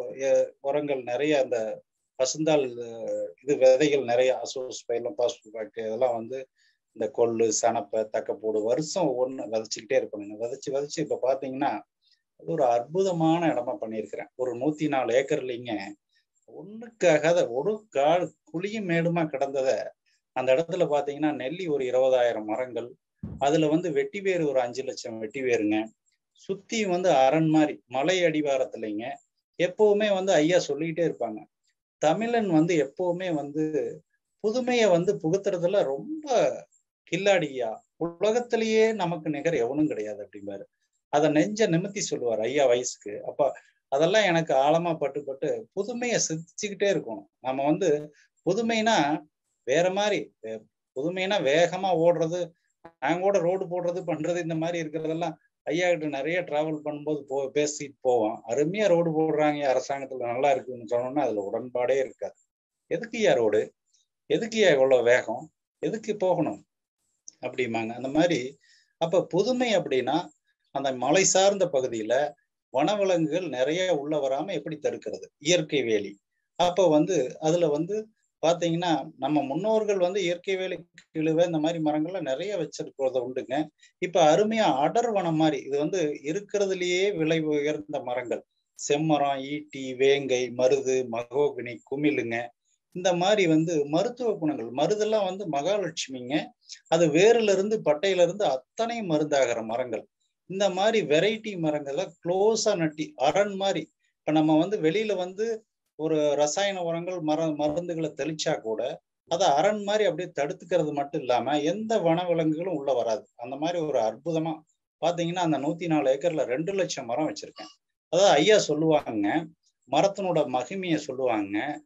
உரங்கள் நிறைய அந்த பசுந்தாள் இது விதைகள் நிறைய அசோஸ் பயிலும் பாஸ்போபாக்ட் இதெல்லாம் வந்து இந்த கொள்ளு சனப்பை தக்கப்போடு வருஷம் ஒவ்வொன்று விதைச்சிக்கிட்டே இருக்கணுங்க விதைச்சு விதைச்சு இப்போ பார்த்தீங்கன்னா அது ஒரு அற்புதமான இடமா பண்ணியிருக்கிறேன் ஒரு நூத்தி நாலு ஏக்கர்லிங்க ஒண்ணுக்காகாத ஒரு கால் குழியும் மேடுமா கிடந்தத அந்த இடத்துல பாத்தீங்கன்னா நெல்லி ஒரு இருபதாயிரம் மரங்கள் அதுல வந்து வெட்டி வேறு ஒரு அஞ்சு லட்சம் வெட்டி வேருங்க சுத்தி வந்து அரண் மாதிரி மலை அடிவாரத்துலைங்க எப்பவுமே வந்து ஐயா சொல்லிக்கிட்டே இருப்பாங்க தமிழன் வந்து எப்பவுமே வந்து புதுமையை வந்து புகுத்துறதுல ரொம்ப கில்லாடியா உலகத்திலேயே நமக்கு நிகர் எவனும் கிடையாது அப்படிம்பாரு அதை நெஞ்ச நிமித்தி சொல்லுவார் ஐயா வயசுக்கு அப்ப அதெல்லாம் எனக்கு ஆழமா பட்டு பட்டு புதுமையை சிந்திச்சுக்கிட்டே இருக்கணும் நம்ம வந்து புதுமைனா வேற மாதிரி புதுமைனா வேகமா ஓடுறது நாங்க கூட ரோடு போடுறது பண்றது இந்த மாதிரி இருக்கிறதெல்லாம் ஐயா கிட்ட நிறைய டிராவல் பண்ணும்போது போ பேசிட்டு போவோம் அருமையா ரோடு போடுறாங்க அரசாங்கத்துல நல்லா இருக்குன்னு சொன்னோம்னா அதுல உடன்பாடே இருக்காது எதுக்குயா ரோடு எதுக்குயா இவ்வளவு வேகம் எதுக்கு போகணும் அப்படிம்பாங்க அந்த மாதிரி அப்ப புதுமை அப்படின்னா அந்த மலை சார்ந்த பகுதியில வனவிலங்குகள் நிறைய உள்ள வராம எப்படி தடுக்கிறது இயற்கை வேலி அப்ப வந்து அதுல வந்து பாத்தீங்கன்னா நம்ம முன்னோர்கள் வந்து இயற்கை வேலி கிழுவ இந்த மாதிரி மரங்கள்ல நிறைய வச்சிருக்கிறத உண்டுங்க இப்ப அருமையா அடர் வனம் மாதிரி இது வந்து இருக்கிறதுலயே விலை உயர்ந்த மரங்கள் செம்மரம் ஈட்டி வேங்கை மருது மகோகினி குமிழுங்க இந்த மாதிரி வந்து மருத்துவ குணங்கள் மருதெல்லாம் வந்து மகாலட்சுமிங்க அது வேர்ல இருந்து பட்டையில இருந்து அத்தனை மருந்தாகிற மரங்கள் இந்த மாதிரி வெரைட்டி மரங்களை க்ளோஸா நட்டி அரண் மாதிரி இப்ப நம்ம வந்து வெளியில வந்து ஒரு ரசாயன உரங்கள் மர மருந்துகளை தெளிச்சா கூட அதை அரண் மாதிரி அப்படியே தடுத்துக்கிறது மட்டும் இல்லாம எந்த வனவிலங்குகளும் உள்ள வராது அந்த மாதிரி ஒரு அற்புதமா பாத்தீங்கன்னா அந்த நூத்தி நாலு ஏக்கர்ல ரெண்டு லட்சம் மரம் வச்சிருக்கேன் அதாவது ஐயா சொல்லுவாங்க மரத்தினோட மகிமையை சொல்லுவாங்க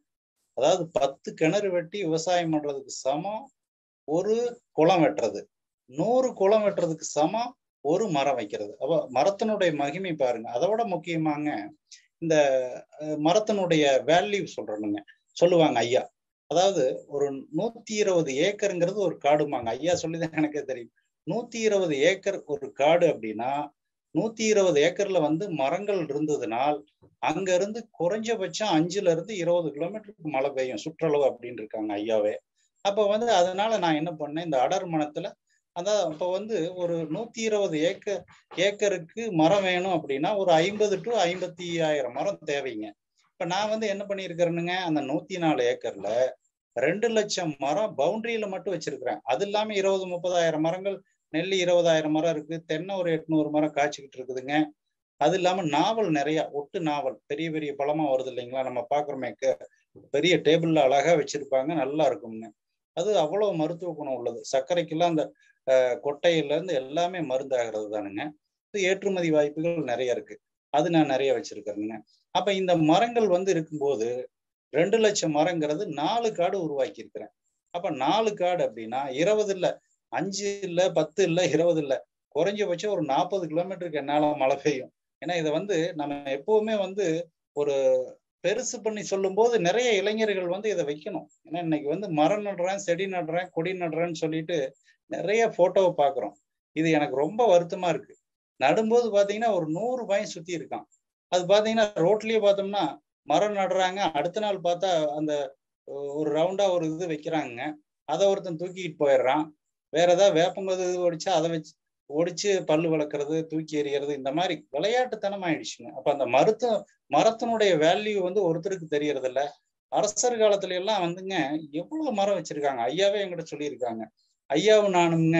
அதாவது பத்து கிணறு வெட்டி விவசாயம் பண்றதுக்கு சமம் ஒரு குளம் வெட்டுறது நூறு குளம் வெட்டுறதுக்கு சமம் ஒரு மரம் வைக்கிறது அப்ப மரத்தினுடைய மகிமை பாருங்க அதை விட முக்கியமாங்க இந்த மரத்தினுடைய வேல்யூ சொல்றேனுங்க சொல்லுவாங்க ஐயா அதாவது ஒரு நூத்தி இருபது ஏக்கருங்கிறது ஒரு காடுமாங்க ஐயா சொல்லிதான் எனக்கே தெரியும் நூத்தி இருபது ஏக்கர் ஒரு காடு அப்படின்னா நூத்தி இருபது ஏக்கர்ல வந்து மரங்கள் இருந்ததுனால் அங்க இருந்து குறைஞ்சபட்சம் அஞ்சுல இருந்து இருபது கிலோமீட்டருக்கு மழை பெய்யும் சுற்றளவு அப்படின்னு இருக்காங்க ஐயாவே அப்ப வந்து அதனால நான் என்ன பண்ணேன் இந்த அடர் மனத்துல அதான் இப்ப வந்து ஒரு நூத்தி இருபது ஏக்கர் ஏக்கருக்கு மரம் வேணும் அப்படின்னா ஒரு ஐம்பது டு ஐம்பத்தி ஆயிரம் மரம் தேவைங்க இப்ப நான் வந்து என்ன பண்ணியிருக்கிறேனுங்க அந்த நூத்தி நாலு ஏக்கர்ல ரெண்டு லட்சம் மரம் பவுண்டரியில மட்டும் வச்சிருக்கிறேன் அது இல்லாம இருபது முப்பதாயிரம் மரங்கள் நெல்லி இருபதாயிரம் மரம் இருக்கு தென்னை ஒரு எட்நூறு மரம் காய்ச்சிக்கிட்டு இருக்குதுங்க அது இல்லாம நாவல் நிறைய ஒட்டு நாவல் பெரிய பெரிய பழமா வருது இல்லைங்களா நம்ம பாக்குறோமே பெரிய டேபிள்ல அழகா வச்சிருப்பாங்க நல்லா இருக்கும்ங்க அது அவ்வளவு மருத்துவ குணம் உள்ளது சர்க்கரைக்கெல்லாம் அந்த கொட்டையில இருந்து எல்லாமே மருந்தாகிறது தானுங்க இது ஏற்றுமதி வாய்ப்புகள் நிறைய இருக்கு அது நான் நிறைய வச்சிருக்கிறேங்க அப்ப இந்த மரங்கள் வந்து இருக்கும்போது ரெண்டு லட்சம் மரங்கிறது நாலு காடு உருவாக்கி இருக்கிறேன் அப்ப நாலு காடு அப்படின்னா இருபது இல்ல அஞ்சு இல்ல பத்து இல்ல இருபது இல்ல குறைஞ்சபட்சம் ஒரு நாற்பது கிலோமீட்டருக்கு என்னால மழை பெய்யும் ஏன்னா இதை வந்து நம்ம எப்பவுமே வந்து ஒரு பெருசு பண்ணி சொல்லும் போது நிறைய இளைஞர்கள் வந்து இதை வைக்கணும் ஏன்னா இன்னைக்கு வந்து மரம் நடுறேன் செடி நடுறேன் கொடி நடுறேன்னு சொல்லிட்டு நிறைய போட்டோவை பாக்குறோம் இது எனக்கு ரொம்ப வருத்தமா இருக்கு நடும்போது பாத்தீங்கன்னா ஒரு நூறு பயம் சுத்தி இருக்கான் அது பாத்தீங்கன்னா ரோட்லயே பார்த்தோம்னா மரம் நடுறாங்க அடுத்த நாள் பார்த்தா அந்த ஒரு ரவுண்டா ஒரு இது வைக்கிறாங்க அதை ஒருத்தன் தூக்கிட்டு போயிடுறான் வேற ஏதாவது வேப்பங்கது இது ஒடிச்சா அதை வச்சு ஒடிச்சு பல்லு வளர்க்குறது தூக்கி எறிகிறது இந்த மாதிரி விளையாட்டுத்தனம் ஆயிடுச்சுங்க அப்ப அந்த மருத்துவ மரத்தினுடைய வேல்யூ வந்து ஒருத்தருக்கு தெரியறது இல்ல அரசர் காலத்துல எல்லாம் வந்துங்க எவ்வளவு மரம் வச்சிருக்காங்க ஐயாவே என்கிட்ட சொல்லியிருக்காங்க ஐயாவும் நானுங்க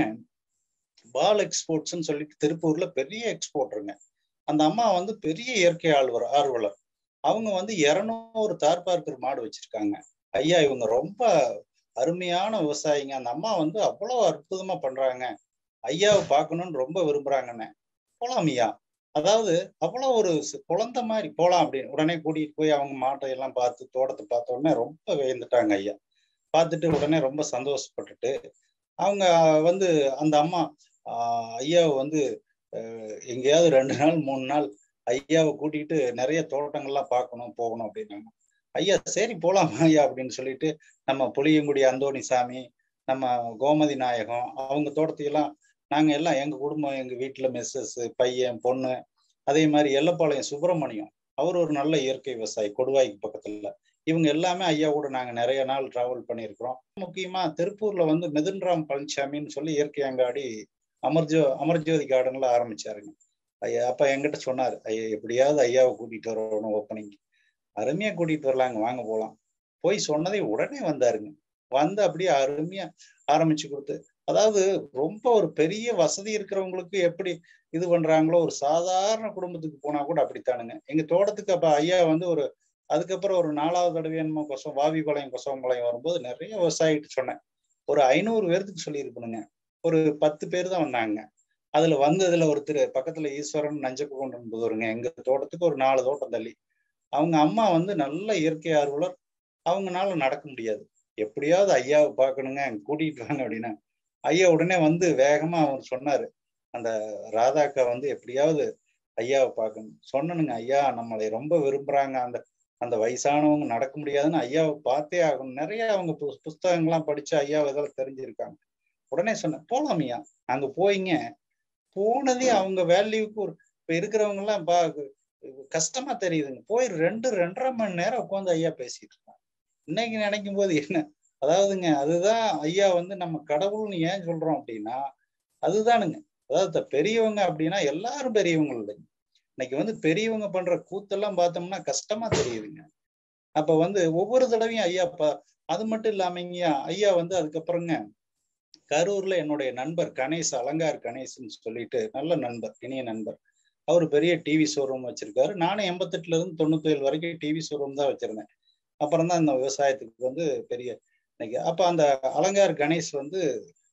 பால் எக்ஸ்போர்ட்ஸ்ன்னு சொல்லிட்டு திருப்பூர்ல பெரிய எக்ஸ்போர்ட்டருங்க அந்த அம்மா வந்து பெரிய இயற்கை ஆழ்வர் ஆர்வலர் அவங்க வந்து இருநூறு தார்பார்க்கர் மாடு வச்சிருக்காங்க ஐயா இவங்க ரொம்ப அருமையான விவசாயிங்க அந்த அம்மா வந்து அவ்வளவு அற்புதமா பண்றாங்க ஐயாவை பார்க்கணும்னு ரொம்ப விரும்புறாங்கன்னு போலாம் ஐயா அதாவது அவ்வளவு ஒரு குழந்தை மாதிரி போலாம் அப்படின்னு உடனே கூட்டிட்டு போய் அவங்க மாட்டை எல்லாம் பார்த்து தோட்டத்தை பார்த்த உடனே ரொம்ப வேந்துட்டாங்க ஐயா பார்த்துட்டு உடனே ரொம்ப சந்தோஷப்பட்டுட்டு அவங்க வந்து அந்த அம்மா ஆஹ் ஐயாவை வந்து எங்கேயாவது ரெண்டு நாள் மூணு நாள் ஐயாவை கூட்டிகிட்டு நிறைய தோட்டங்கள்லாம் பார்க்கணும் போகணும் அப்படின்னாங்க ஐயா சரி போலாம் ஐயா அப்படின்னு சொல்லிட்டு நம்ம புளியங்குடி அந்தோணி சாமி நம்ம கோமதி நாயகம் அவங்க தோட்டத்தையெல்லாம் நாங்க எல்லாம் எங்க குடும்பம் எங்க வீட்டுல மிஸ்ஸஸ் பையன் பொண்ணு அதே மாதிரி எல்லப்பாளையம் சுப்பிரமணியம் அவர் ஒரு நல்ல இயற்கை விவசாயி கொடுவாய்க்கு பக்கத்துல இவங்க எல்லாமே ஐயா கூட நாங்க நிறைய நாள் டிராவல் பண்ணியிருக்கிறோம் முக்கியமா திருப்பூர்ல வந்து மிதுன்ராம் பழனிசாமின்னு சொல்லி இயற்கை அங்காடி அமர்ஜோ அமர்ஜோதி கார்டன்ல ஆரம்பிச்சாருங்க ஐயா அப்ப என்கிட்ட சொன்னாரு ஐயா எப்படியாவது ஐயாவை கூட்டிட்டு வரணும் ஓப்பனிங் அருமையா கூட்டிட்டு வரலாங்க வாங்க போலாம் போய் சொன்னதை உடனே வந்தாருங்க வந்து அப்படியே அருமையா ஆரம்பிச்சு கொடுத்து அதாவது ரொம்ப ஒரு பெரிய வசதி இருக்கிறவங்களுக்கு எப்படி இது பண்றாங்களோ ஒரு சாதாரண குடும்பத்துக்கு போனா கூட அப்படித்தானுங்க எங்க தோட்டத்துக்கு அப்ப ஐயா வந்து ஒரு அதுக்கப்புறம் ஒரு நாலாவது தடவை என்னமோ கொசம் வாவிபாளையம் கொசவம்பாளையம் வரும்போது நிறைய விவசாயிட்டு சொன்னேன் ஒரு ஐநூறு பேர்த்துக்கு சொல்லியிருக்கணுங்க ஒரு பத்து பேர் தான் வந்தாங்க அதுல வந்ததுல ஒருத்தர் பக்கத்துல ஈஸ்வரன் நஞ்சக்குண்டு என்பதுவருங்க எங்க தோட்டத்துக்கு ஒரு நாலு தோட்டம் தள்ளி அவங்க அம்மா வந்து நல்ல இயற்கை ஆர்வலர் அவங்கனால நடக்க முடியாது எப்படியாவது ஐயாவை பார்க்கணுங்க கூட்டிட்டு வாங்க அப்படின்னா ஐயா உடனே வந்து வேகமா அவர் சொன்னாரு அந்த ராதாக்கா வந்து எப்படியாவது ஐயாவை பார்க்கணும் சொன்னனுங்க ஐயா நம்மளை ரொம்ப விரும்புறாங்க அந்த அந்த வயசானவங்க நடக்க முடியாதுன்னு ஐயாவை பார்த்தே ஆகணும் நிறைய அவங்க புஸ்தகங்கள்லாம் படிச்சு ஐயாவை இதெல்லாம் தெரிஞ்சிருக்காங்க உடனே சொன்னேன் போலாம் ஐயா அங்க போயிங்க போனதே அவங்க வேல்யூக்கு ஒரு இப்ப இருக்கிறவங்க எல்லாம் பா கஷ்டமா தெரியுதுங்க போய் ரெண்டு ரெண்டரை மணி நேரம் உட்காந்து ஐயா பேசிட்டு இருக்காங்க இன்னைக்கு நினைக்கும் போது என்ன அதாவதுங்க அதுதான் ஐயா வந்து நம்ம கடவுள்னு ஏன் சொல்றோம் அப்படின்னா அதுதானுங்க அதாவது பெரியவங்க அப்படின்னா எல்லாரும் பெரியவங்க இல்லைங்க இன்னைக்கு வந்து பெரியவங்க பண்ற கூத்தெல்லாம் பார்த்தோம்னா கஷ்டமா தெரியுதுங்க அப்ப வந்து ஒவ்வொரு தடவையும் ஐயா பா அது மட்டும் இல்லாமங்க ஐயா வந்து அதுக்கப்புறங்க கரூர்ல என்னுடைய நண்பர் கணேஷ் அலங்கார் கணேஷ்னு சொல்லிட்டு நல்ல நண்பர் இனிய நண்பர் அவர் பெரிய டிவி ஷோரூம் வச்சிருக்காரு நானும் எண்பத்தெட்டுல இருந்து தொண்ணூத்தி ஏழு வரைக்கும் டிவி ஷோரூம் தான் வச்சிருந்தேன் அப்புறம் தான் இந்த விவசாயத்துக்கு வந்து பெரிய இன்னைக்கு அப்ப அந்த அலங்கார் கணேஷ் வந்து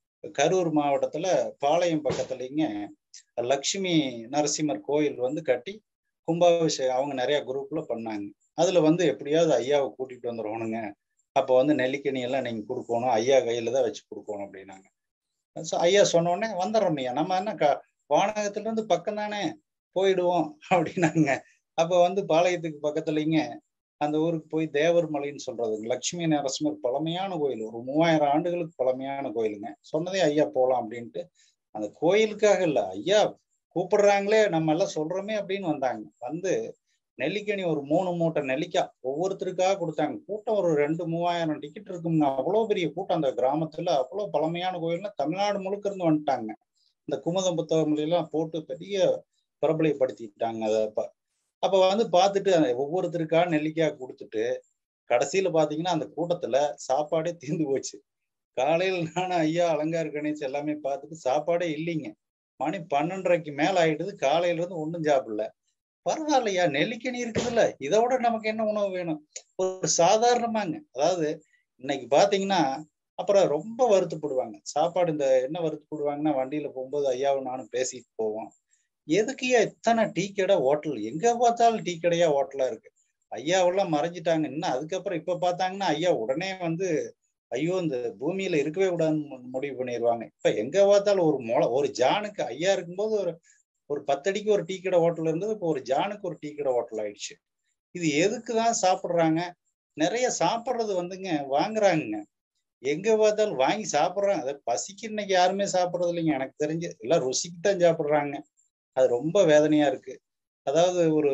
கரூர் மாவட்டத்துல பாளையம் பக்கத்துலங்க லக்ஷ்மி நரசிம்மர் கோயில் வந்து கட்டி கும்பாபிஷேகம் அவங்க நிறைய குரூப்ல பண்ணாங்க அதுல வந்து எப்படியாவது ஐயாவை கூட்டிட்டு வந்துடணுங்க அப்போ வந்து நெல்லிக்கனி எல்லாம் நீங்க கொடுக்கணும் ஐயா கையில தான் வச்சு கொடுக்கணும் அப்படின்னாங்க ஸோ ஐயா சொன்ன உடனே வந்துடுறோம் ஐயா நம்ம என்ன க வானகத்துல இருந்து பக்கம் தானே போயிடுவோம் அப்படின்னாங்க அப்போ வந்து பாளையத்துக்கு பக்கத்துலங்க அந்த ஊருக்கு போய் தேவர் மலைன்னு சொல்றதுங்க லட்சுமி நரசிம்மர் பழமையான கோயில் ஒரு மூவாயிரம் ஆண்டுகளுக்கு பழமையான கோயிலுங்க சொன்னதே ஐயா போலாம் அப்படின்ட்டு அந்த கோயிலுக்காக இல்ல ஐயா கூப்பிடுறாங்களே நம்ம எல்லாம் சொல்றோமே அப்படின்னு வந்தாங்க வந்து நெல்லிக்கனி ஒரு மூணு மூட்டை நெல்லிக்காய் ஒவ்வொருத்தருக்காக கொடுத்தாங்க கூட்டம் ஒரு ரெண்டு மூவாயிரம் டிக்கெட் இருக்குங்க அவ்வளோ பெரிய கூட்டம் அந்த கிராமத்துல அவ்வளோ பழமையான கோயில்னா தமிழ்நாடு முழுக்க இருந்து வந்துட்டாங்க இந்த குமுதம் புத்தகங்கள் எல்லாம் போட்டு பெரிய பிரபலியப்படுத்திட்டாங்க அதை அப்ப அப்ப வந்து பார்த்துட்டு அந்த ஒவ்வொருத்தருக்கா நெல்லிக்காய் கொடுத்துட்டு கடைசியில பாத்தீங்கன்னா அந்த கூட்டத்துல சாப்பாடே தீர்ந்து போச்சு காலையில் நானும் ஐயா அலங்கார கணேஷ் எல்லாமே பார்த்துட்டு சாப்பாடே இல்லைங்க மணி பன்னெண்டரைக்கு மேல ஆயிடுது காலையில இருந்து ஒன்றும் சாப்பிடல பரவாயில்லையா நெல்லிக்கனி இருக்குதுல்ல இதோட நமக்கு என்ன உணவு வேணும் ஒரு சாதாரணமாங்க அதாவது இன்னைக்கு பாத்தீங்கன்னா அப்புறம் ரொம்ப வருத்தப்படுவாங்க சாப்பாடு இந்த என்ன வருத்தப்படுவாங்கன்னா வண்டியில போகும்போது ஐயாவும் நானும் பேசிட்டு போவோம் எதுக்குயா இத்தனை டீ கடை ஹோட்டல் எங்க பார்த்தாலும் டீ கடையா ஹோட்டலா இருக்கு ஐயாவெல்லாம் மறைஞ்சிட்டாங்க இன்னும் அதுக்கப்புறம் இப்ப பார்த்தாங்கன்னா ஐயா உடனே வந்து ஐயோ இந்த பூமியில இருக்கவே கூடாதுன்னு முடிவு பண்ணிடுவாங்க இப்ப எங்க பார்த்தாலும் ஒரு மொள ஒரு ஜானுக்கு ஐயா இருக்கும்போது ஒரு ஒரு பத்தடிக்கு ஒரு டீ கடை ஹோட்டல் இருந்தது இப்போ ஒரு ஜானுக்கு ஒரு டீ கடை ஹோட்டல் ஆயிடுச்சு இது எதுக்கு தான் சாப்பிட்றாங்க நிறைய சாப்பிட்றது வந்துங்க வாங்குறாங்க எங்க பார்த்தாலும் வாங்கி சாப்பிட்றாங்க அதை பசிக்கு இன்னைக்கு யாருமே சாப்பிட்றது இல்லைங்க எனக்கு தெரிஞ்சு எல்லாம் ருசிக்கு தான் சாப்பிட்றாங்க அது ரொம்ப வேதனையா இருக்கு அதாவது ஒரு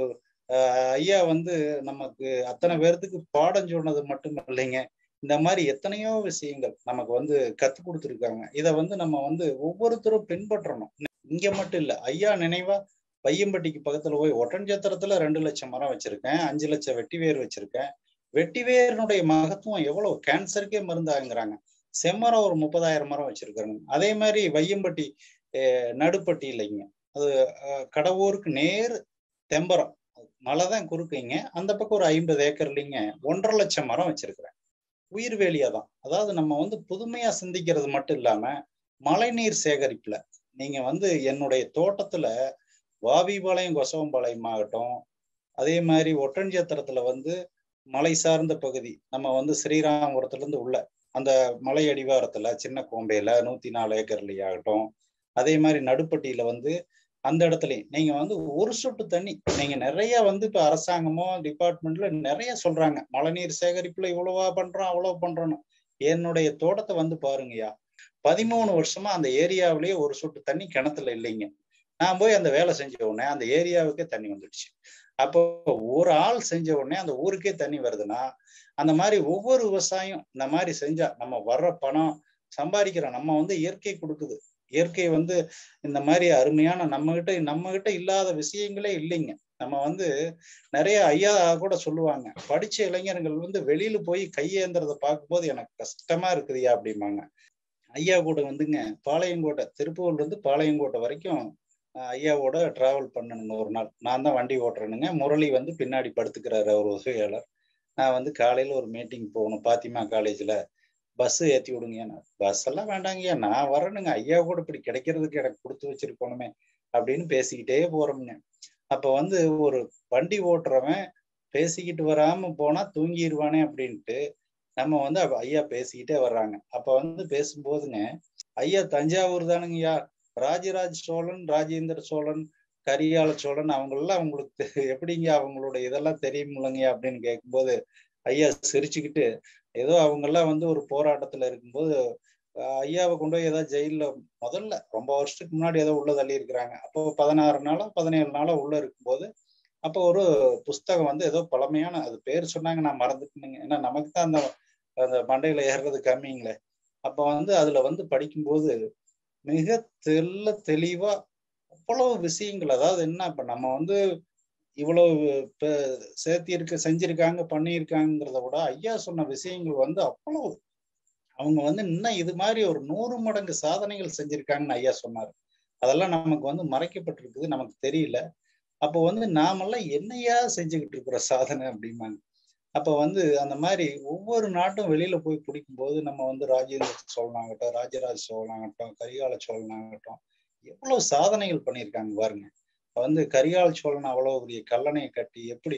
ஐயா வந்து நமக்கு அத்தனை பேர்த்துக்கு பாடம் சொன்னது மட்டும் இல்லைங்க இந்த மாதிரி எத்தனையோ விஷயங்கள் நமக்கு வந்து கத்து கொடுத்துருக்காங்க இதை வந்து நம்ம வந்து ஒவ்வொருத்தரும் பின்பற்றணும் இங்க மட்டும் இல்ல ஐயா நினைவா பையம்பட்டிக்கு பக்கத்துல போய் ஒட்டன்சத்திரத்துல ரெண்டு லட்சம் மரம் வச்சிருக்கேன் அஞ்சு லட்சம் வெட்டி வேர் வச்சிருக்கேன் வெட்டி வேரினுடைய மகத்துவம் எவ்வளவு கேன்சருக்கே மருந்தாங்கிறாங்க செம்மரம் ஒரு முப்பதாயிரம் மரம் வச்சிருக்காங்க அதே மாதிரி வையம்பட்டி நடுப்பட்டி இல்லைங்க அது கடவுருக்கு நேர் தெம்பரம் மலை தான் குறுக்குங்க அந்த பக்கம் ஒரு ஐம்பது ஏக்கர்லிங்க ஒன்றரை லட்சம் மரம் வச்சிருக்கிறேன் உயிர் வேலியா தான் அதாவது நம்ம வந்து புதுமையா சிந்திக்கிறது மட்டும் இல்லாம மழைநீர் சேகரிப்புல நீங்க வந்து என்னுடைய தோட்டத்துல வாவிபாளையம் கொசவம்பாளையம் ஆகட்டும் அதே மாதிரி ஒட்டன்சத்திரத்துல வந்து மலை சார்ந்த பகுதி நம்ம வந்து ஸ்ரீராமபுரத்துல இருந்து உள்ள அந்த மலை அடிவாரத்துல சின்ன கோம்பையில நூத்தி நாலு ஏக்கர்லயே ஆகட்டும் அதே மாதிரி நடுப்பட்டியில வந்து அந்த இடத்துலயும் நீங்க வந்து ஒரு சொட்டு தண்ணி நீங்க நிறைய வந்து இப்ப அரசாங்கமோ டிபார்ட்மெண்ட்ல நிறைய சொல்றாங்க மழைநீர் சேகரிப்புல இவ்வளவா பண்றோம் அவ்வளவு பண்றோம்னு என்னுடைய தோட்டத்தை வந்து பாருங்கய்யா பதிமூணு வருஷமா அந்த ஏரியாவிலேயே ஒரு சொட்டு தண்ணி கிணத்துல இல்லைங்க நான் போய் அந்த வேலை செஞ்ச உடனே அந்த ஏரியாவுக்கே தண்ணி வந்துடுச்சு அப்போ ஒரு ஆள் செஞ்ச உடனே அந்த ஊருக்கே தண்ணி வருதுன்னா அந்த மாதிரி ஒவ்வொரு விவசாயம் இந்த மாதிரி செஞ்சா நம்ம வர்ற பணம் சம்பாதிக்கிற நம்ம வந்து இயற்கை கொடுக்குது இயற்கை வந்து இந்த மாதிரி அருமையான நம்ம கிட்ட நம்ம கிட்ட இல்லாத விஷயங்களே இல்லைங்க நம்ம வந்து நிறைய ஐயா கூட சொல்லுவாங்க படிச்ச இளைஞர்கள் வந்து வெளியில போய் கையேந்திரதை பார்க்கும்போது எனக்கு கஷ்டமா இருக்குதுயா அப்படிம்பாங்க ஐயா கூட வந்துங்க பாளையங்கோட்டை திருப்பூர்ல இருந்து பாளையங்கோட்டை வரைக்கும் ஐயாவோட டிராவல் பண்ணணுங்க ஒரு நாள் நான் தான் வண்டி ஓட்டுறேனுங்க முரளி வந்து பின்னாடி படுத்துக்கிறாரு அவர் உதவியாளர் நான் வந்து காலையில ஒரு மீட்டிங் போகணும் பாத்திமா காலேஜ்ல பஸ் ஏத்தி விடுங்க பஸ் எல்லாம் வேண்டாங்கய்யா நான் வரணுங்க ஐயா கூட இப்படி கிடைக்கிறதுக்கு எனக்கு கொடுத்து வச்சிருக்கணுமே அப்படின்னு பேசிக்கிட்டே போறோம்ங்க அப்ப வந்து ஒரு வண்டி ஓட்டுறவன் பேசிக்கிட்டு வராம போனா தூங்கிடுவானே அப்படின்ட்டு நம்ம வந்து ஐயா பேசிக்கிட்டே வர்றாங்க அப்ப வந்து பேசும்போதுங்க ஐயா தஞ்சாவூர் தானுங்கய்யா ராஜராஜ சோழன் ராஜேந்திர சோழன் கரியாள சோழன் அவங்களெல்லாம் அவங்களுக்கு எப்படிங்க அவங்களோட இதெல்லாம் தெரியுமில்லங்க அப்படின்னு கேட்கும்போது ஐயா சிரிச்சுக்கிட்டு ஏதோ அவங்கெல்லாம் வந்து ஒரு போராட்டத்துல இருக்கும்போது ஐயாவை கொண்டு போய் ஏதாவது ஜெயில முதல்ல ரொம்ப வருஷத்துக்கு முன்னாடி ஏதோ உள்ள தள்ளி இருக்கிறாங்க அப்போ பதினாறு நாளா பதினேழு நாளா உள்ள இருக்கும்போது அப்போ ஒரு புஸ்தகம் வந்து ஏதோ பழமையான அது பேர் சொன்னாங்க நான் மறந்துட்டேனுங்க ஏன்னா நமக்கு தான் அந்த அந்த மண்டையில ஏறுறது கம்மிங்களே அப்ப வந்து அதுல வந்து படிக்கும்போது மிக தெல்ல தெளிவா அவ்வளவு விஷயங்கள் அதாவது என்ன இப்ப நம்ம வந்து இவ்வளவு சேர்த்தி இருக்க செஞ்சிருக்காங்க பண்ணியிருக்காங்கிறத விட ஐயா சொன்ன விஷயங்கள் வந்து அவ்வளவு அவங்க வந்து இன்னும் இது மாதிரி ஒரு நூறு மடங்கு சாதனைகள் செஞ்சிருக்காங்கன்னு ஐயா சொன்னார் அதெல்லாம் நமக்கு வந்து மறைக்கப்பட்டிருக்குது நமக்கு தெரியல அப்போ வந்து நாமெல்லாம் என்னையா செஞ்சுக்கிட்டு இருக்கிற சாதனை அப்படிம்பாங்க அப்ப வந்து அந்த மாதிரி ஒவ்வொரு நாட்டும் வெளியில போய் பிடிக்கும்போது நம்ம வந்து ராஜேந்திர சோழனாகட்டும் ராஜராஜ சோழனாகட்டும் கரிகால சோழனாகட்டும் எவ்வளவு சாதனைகள் பண்ணியிருக்காங்க பாருங்க வந்து கரிகால சோழன் அவ்வளவு பெரிய கல்லணையை கட்டி எப்படி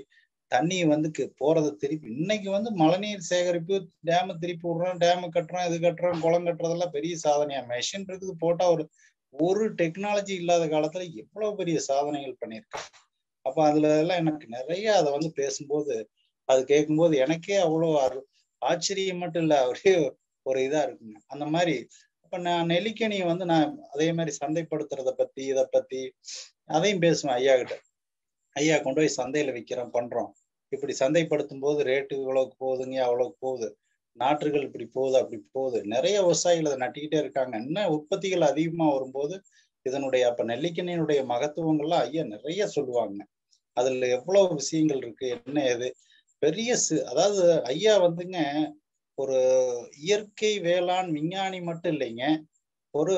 தண்ணி வந்து கு- போறதை திருப்பி இன்னைக்கு வந்து மழைநீர் சேகரிப்பு டேம் திருப்பி விடுறோம் டேம் கட்டுறோம் இது கட்டுறோம் குளம் கட்டுறதெல்லாம் பெரிய சாதனையா மெஷின் இருக்குது போட்டா ஒரு ஒரு டெக்னாலஜி இல்லாத காலத்துல எவ்வளவு பெரிய சாதனைகள் பண்ணியிருக்காங்க அப்ப அதுல எல்லாம் எனக்கு நிறைய அதை வந்து பேசும்போது அது கேட்கும்போது எனக்கே அவ்வளோ அரு- ஆச்சரியம் மட்டும் இல்ல ஒரே ஒரு இதா இருக்குங்க அந்த மாதிரி அப்ப நான் நெல்லிக்கனியை வந்து நான் அதே மாதிரி சந்தைப்படுத்துறத பத்தி இதை பத்தி அதையும் பேசுவேன் ஐயா கிட்ட ஐயா கொண்டு போய் சந்தையில விற்கிறோம் பண்றோம் இப்படி சந்தைப்படுத்தும் போது ரேட்டு இவ்வளவுக்கு போகுதுங்க அவ்வளவுக்கு போகுது நாற்றுகள் இப்படி போகுது அப்படி போகுது நிறைய விவசாயிகள் அதை நட்டிக்கிட்டே இருக்காங்க இன்னும் உற்பத்திகள் அதிகமா வரும்போது இதனுடைய அப்ப நெல்லிக்கனியினுடைய மகத்துவங்கள்லாம் ஐயா நிறைய சொல்லுவாங்க அதுல எவ்வளவு விஷயங்கள் இருக்கு என்ன ஏது பெரிய சி அதாவது ஐயா வந்துங்க ஒரு இயற்கை வேளாண் விஞ்ஞானி மட்டும் இல்லைங்க ஒரு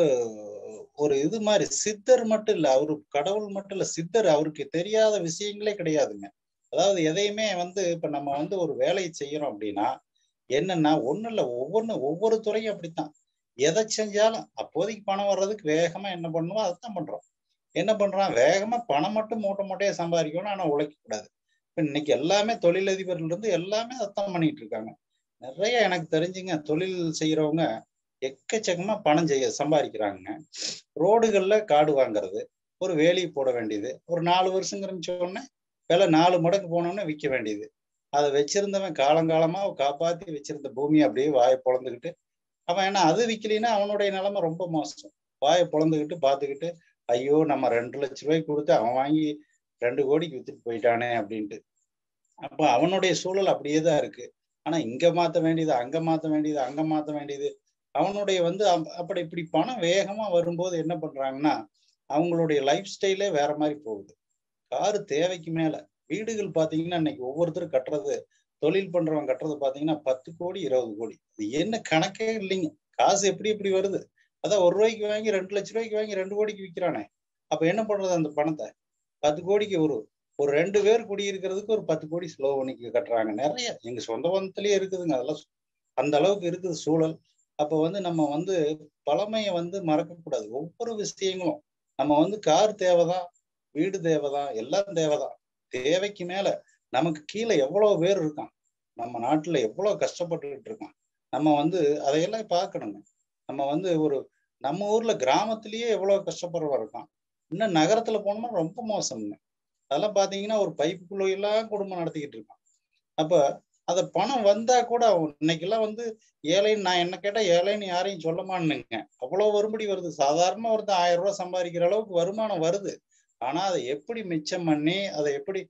ஒரு இது மாதிரி சித்தர் மட்டும் இல்ல அவரு கடவுள் மட்டும் இல்ல சித்தர் அவருக்கு தெரியாத விஷயங்களே கிடையாதுங்க அதாவது எதையுமே வந்து இப்ப நம்ம வந்து ஒரு வேலையை செய்யறோம் அப்படின்னா என்னன்னா ஒண்ணு இல்ல ஒவ்வொன்னு ஒவ்வொரு துறையும் அப்படித்தான் எதை செஞ்சாலும் அப்போதைக்கு பணம் வர்றதுக்கு வேகமா என்ன பண்ணுவோம் அதைத்தான் பண்றோம் என்ன பண்றான் வேகமா பணம் மட்டும் மூட்டை மூட்டையா சம்பாதிக்கணும் ஆனா உழைக்க கூடாது இப்ப இன்னைக்கு எல்லாமே தொழிலதிபர்ல இருந்து எல்லாமே அதைத்தான் பண்ணிட்டு இருக்காங்க நிறைய எனக்கு தெரிஞ்சுங்க தொழில் செய்யறவங்க எக்கச்சக்கமா பணம் செய்ய சம்பாதிக்கிறாங்க ரோடுகள்ல காடு வாங்குறது ஒரு வேலியை போட வேண்டியது ஒரு நாலு வருஷங்கிற உடனே விலை நாலு மடங்கு போனோம்னா விற்க வேண்டியது அதை வச்சிருந்தவன் காலங்காலமா காப்பாத்தி வச்சிருந்த பூமியை அப்படியே வாயை பொழந்துக்கிட்டு அவன் ஏன்னா அது விற்கலைன்னா அவனுடைய நிலைமை ரொம்ப மோசம் வாயை பொழந்துக்கிட்டு பார்த்துக்கிட்டு ஐயோ நம்ம ரெண்டு லட்ச ரூபாய்க்கு கொடுத்து அவன் வாங்கி ரெண்டு கோடிக்கு வித்துட்டு போயிட்டானே அப்படின்ட்டு அப்ப அவனுடைய சூழல் அப்படியே தான் இருக்கு ஆனா இங்க மாத்த வேண்டியது அங்க மாத்த வேண்டியது அங்க மாத்த வேண்டியது அவனுடைய வந்து அப்- அப்படி இப்படி பணம் வேகமா வரும்போது என்ன பண்றாங்கன்னா அவங்களுடைய லைஃப் ஸ்டைலே வேற மாதிரி போகுது காரு தேவைக்கு மேல வீடுகள் பாத்தீங்கன்னா இன்னைக்கு ஒவ்வொருத்தரும் கட்டுறது தொழில் பண்றவன் கட்டுறது பாத்தீங்கன்னா பத்து கோடி இருபது கோடி இது என்ன கணக்கே இல்லைங்க காசு எப்படி எப்படி வருது அதான் ஒரு ரூபாய்க்கு வாங்கி ரெண்டு லட்ச ரூபாய்க்கு வாங்கி ரெண்டு கோடிக்கு விற்கிறானே அப்ப என்ன பண்றது அந்த பணத்தை பத்து கோடிக்கு ஒரு ஒரு ரெண்டு பேர் குடியிருக்கிறதுக்கு ஒரு பத்து கோடி ஸ்லோ பண்ணிக்கு கட்டுறாங்க நிறைய எங்க சொந்த பந்தத்திலேயே இருக்குதுங்க அதெல்லாம் அந்த அளவுக்கு இருக்குது சூழல் அப்ப வந்து நம்ம வந்து பழமையை வந்து மறக்க கூடாது ஒவ்வொரு விஷயங்களும் நம்ம வந்து கார் தேவைதான் வீடு தேவைதான் எல்லாம் தேவைதான் தேவைக்கு மேல நமக்கு கீழே எவ்வளவு பேர் இருக்கான் நம்ம நாட்டுல எவ்வளவு கஷ்டப்பட்டுக்கிட்டு இருக்கான் நம்ம வந்து அதையெல்லாம் பார்க்கணுங்க நம்ம வந்து ஒரு நம்ம ஊர்ல கிராமத்திலேயே எவ்வளவு கஷ்டப்படுறவா இருக்கான் இன்னும் நகரத்துல போனோம்னா ரொம்ப மோசம்ங்க அதெல்லாம் பாத்தீங்கன்னா ஒரு பைப்புக்குள்ள எல்லாம் குடும்பம் நடத்திக்கிட்டு இருக்கான் அப்ப அத பணம் வந்தா கூட அவன் இன்னைக்கெல்லாம் வந்து ஏழைன்னு நான் என்ன கேட்டா ஏழைன்னு யாரையும் சொல்ல மாட்டேங்க அவ்வளவு வரும்படி வருது சாதாரண ஒருத்தன் ஆயிரம் ரூபாய் சம்பாதிக்கிற அளவுக்கு வருமானம் வருது ஆனா அதை எப்படி மிச்சம் பண்ணி அதை எப்படி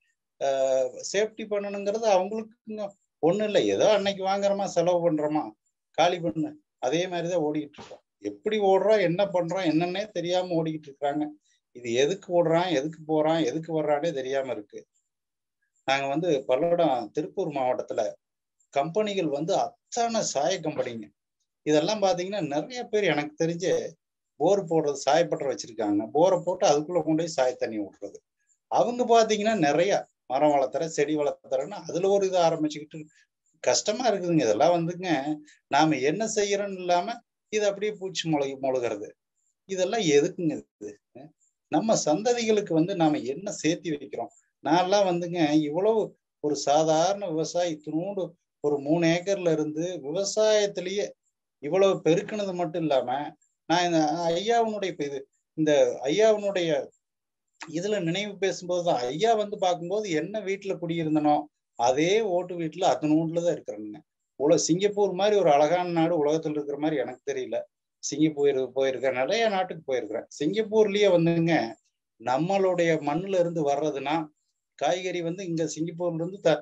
சேஃப்டி பண்ணணுங்கிறது அவங்களுக்கு ஒண்ணும் இல்லை ஏதோ அன்னைக்கு வாங்குறோமா செலவு பண்றோமா காலி பண்ணு அதே மாதிரிதான் ஓடிக்கிட்டு இருக்கோம் எப்படி ஓடுறோம் என்ன பண்றோம் என்னன்னே தெரியாம ஓடிக்கிட்டு இருக்காங்க இது எதுக்கு ஓடுறான் எதுக்கு போறான் எதுக்கு வர்றானே தெரியாம இருக்கு நாங்க வந்து பல்லடம் திருப்பூர் மாவட்டத்துல கம்பெனிகள் வந்து அத்தனை சாய கம்பெனிங்க இதெல்லாம் பாத்தீங்கன்னா நிறைய பேர் எனக்கு தெரிஞ்சு போர் போடுறது சாயப்பட்டற வச்சிருக்காங்க போரை போட்டு அதுக்குள்ள கொண்டு போய் சாய தண்ணி விட்டுறது அவங்க பாத்தீங்கன்னா நிறைய மரம் வளர்த்துற செடி வளர்த்துறேன்னா அதுல ஒரு இதை ஆரம்பிச்சுக்கிட்டு கஷ்டமா இருக்குதுங்க இதெல்லாம் வந்துங்க நாம என்ன செய்யறோம்னு இல்லாம இது அப்படியே பூச்சி முளை முழுகிறது இதெல்லாம் எதுக்குங்க இது நம்ம சந்ததிகளுக்கு வந்து நாம என்ன சேர்த்தி வைக்கிறோம் நான்லாம் வந்துங்க இவ்வளவு ஒரு சாதாரண விவசாயி இத்தினூண்டு ஒரு மூணு ஏக்கர்ல இருந்து விவசாயத்திலேயே இவ்வளவு பெருக்கினது மட்டும் இல்லாம நான் இந்த ஐயாவுனுடைய இது இந்த ஐயாவுனுடைய இதுல நினைவு பேசும்போதுதான் ஐயா வந்து பார்க்கும்போது என்ன வீட்டுல குடியிருந்தனோ அதே ஓட்டு வீட்டுல அத்தனூண்டுலதான் இருக்கிறேனுங்க உலக சிங்கப்பூர் மாதிரி ஒரு அழகான நாடு உலகத்துல இருக்கிற மாதிரி எனக்கு தெரியல சிங்கப்பூர் போயிருக்கேன் நிறைய நாட்டுக்கு போயிருக்கிறேன் சிங்கப்பூர்லயே வந்துங்க நம்மளுடைய மண்ணுல இருந்து வர்றதுன்னா காய்கறி வந்து இங்க சிங்கப்பூர்ல இருந்து த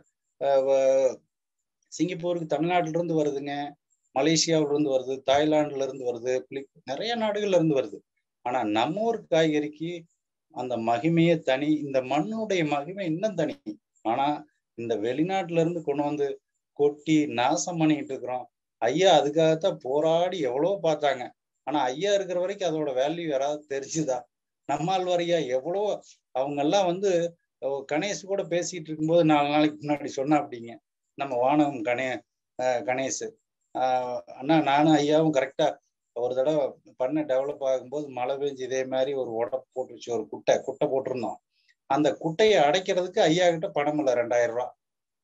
சிங்கப்பூருக்கு தமிழ்நாட்டுல இருந்து வருதுங்க மலேசியாவில இருந்து வருது தாய்லாந்துல இருந்து வருது பிலிப் நிறைய நாடுகள்ல இருந்து வருது ஆனா நம்ம ஊர் காய்கறிக்கு அந்த மகிமையே தனி இந்த மண்ணுடைய மகிமை இன்னும் தனி ஆனா இந்த வெளிநாட்டுல இருந்து கொண்டு வந்து கொட்டி நாசம் பண்ணிட்டு இருக்கிறோம் ஐயா அதுக்காகத்தான் போராடி எவ்வளவோ பார்த்தாங்க ஆனா ஐயா இருக்கிற வரைக்கும் அதோட வேல்யூ யாராவது தெரிஞ்சுதா நம்மால் வரையா எவ்வளோ அவங்க எல்லாம் வந்து கணேஷ் கூட பேசிட்டு இருக்கும்போது நாலு நாளைக்கு முன்னாடி சொன்னா அப்படிங்க நம்ம வானகம் கணே கணேஷ் அண்ணா நானும் ஐயாவும் கரெக்டா ஒரு தடவை பண்ண டெவலப் ஆகும்போது மழை பெஞ்சு இதே மாதிரி ஒரு உடப்பு போட்டுருச்சு ஒரு குட்டை குட்டை போட்டிருந்தோம் அந்த குட்டையை அடைக்கிறதுக்கு ஐயா கிட்ட பணம் இல்லை ரெண்டாயிரம் ரூபா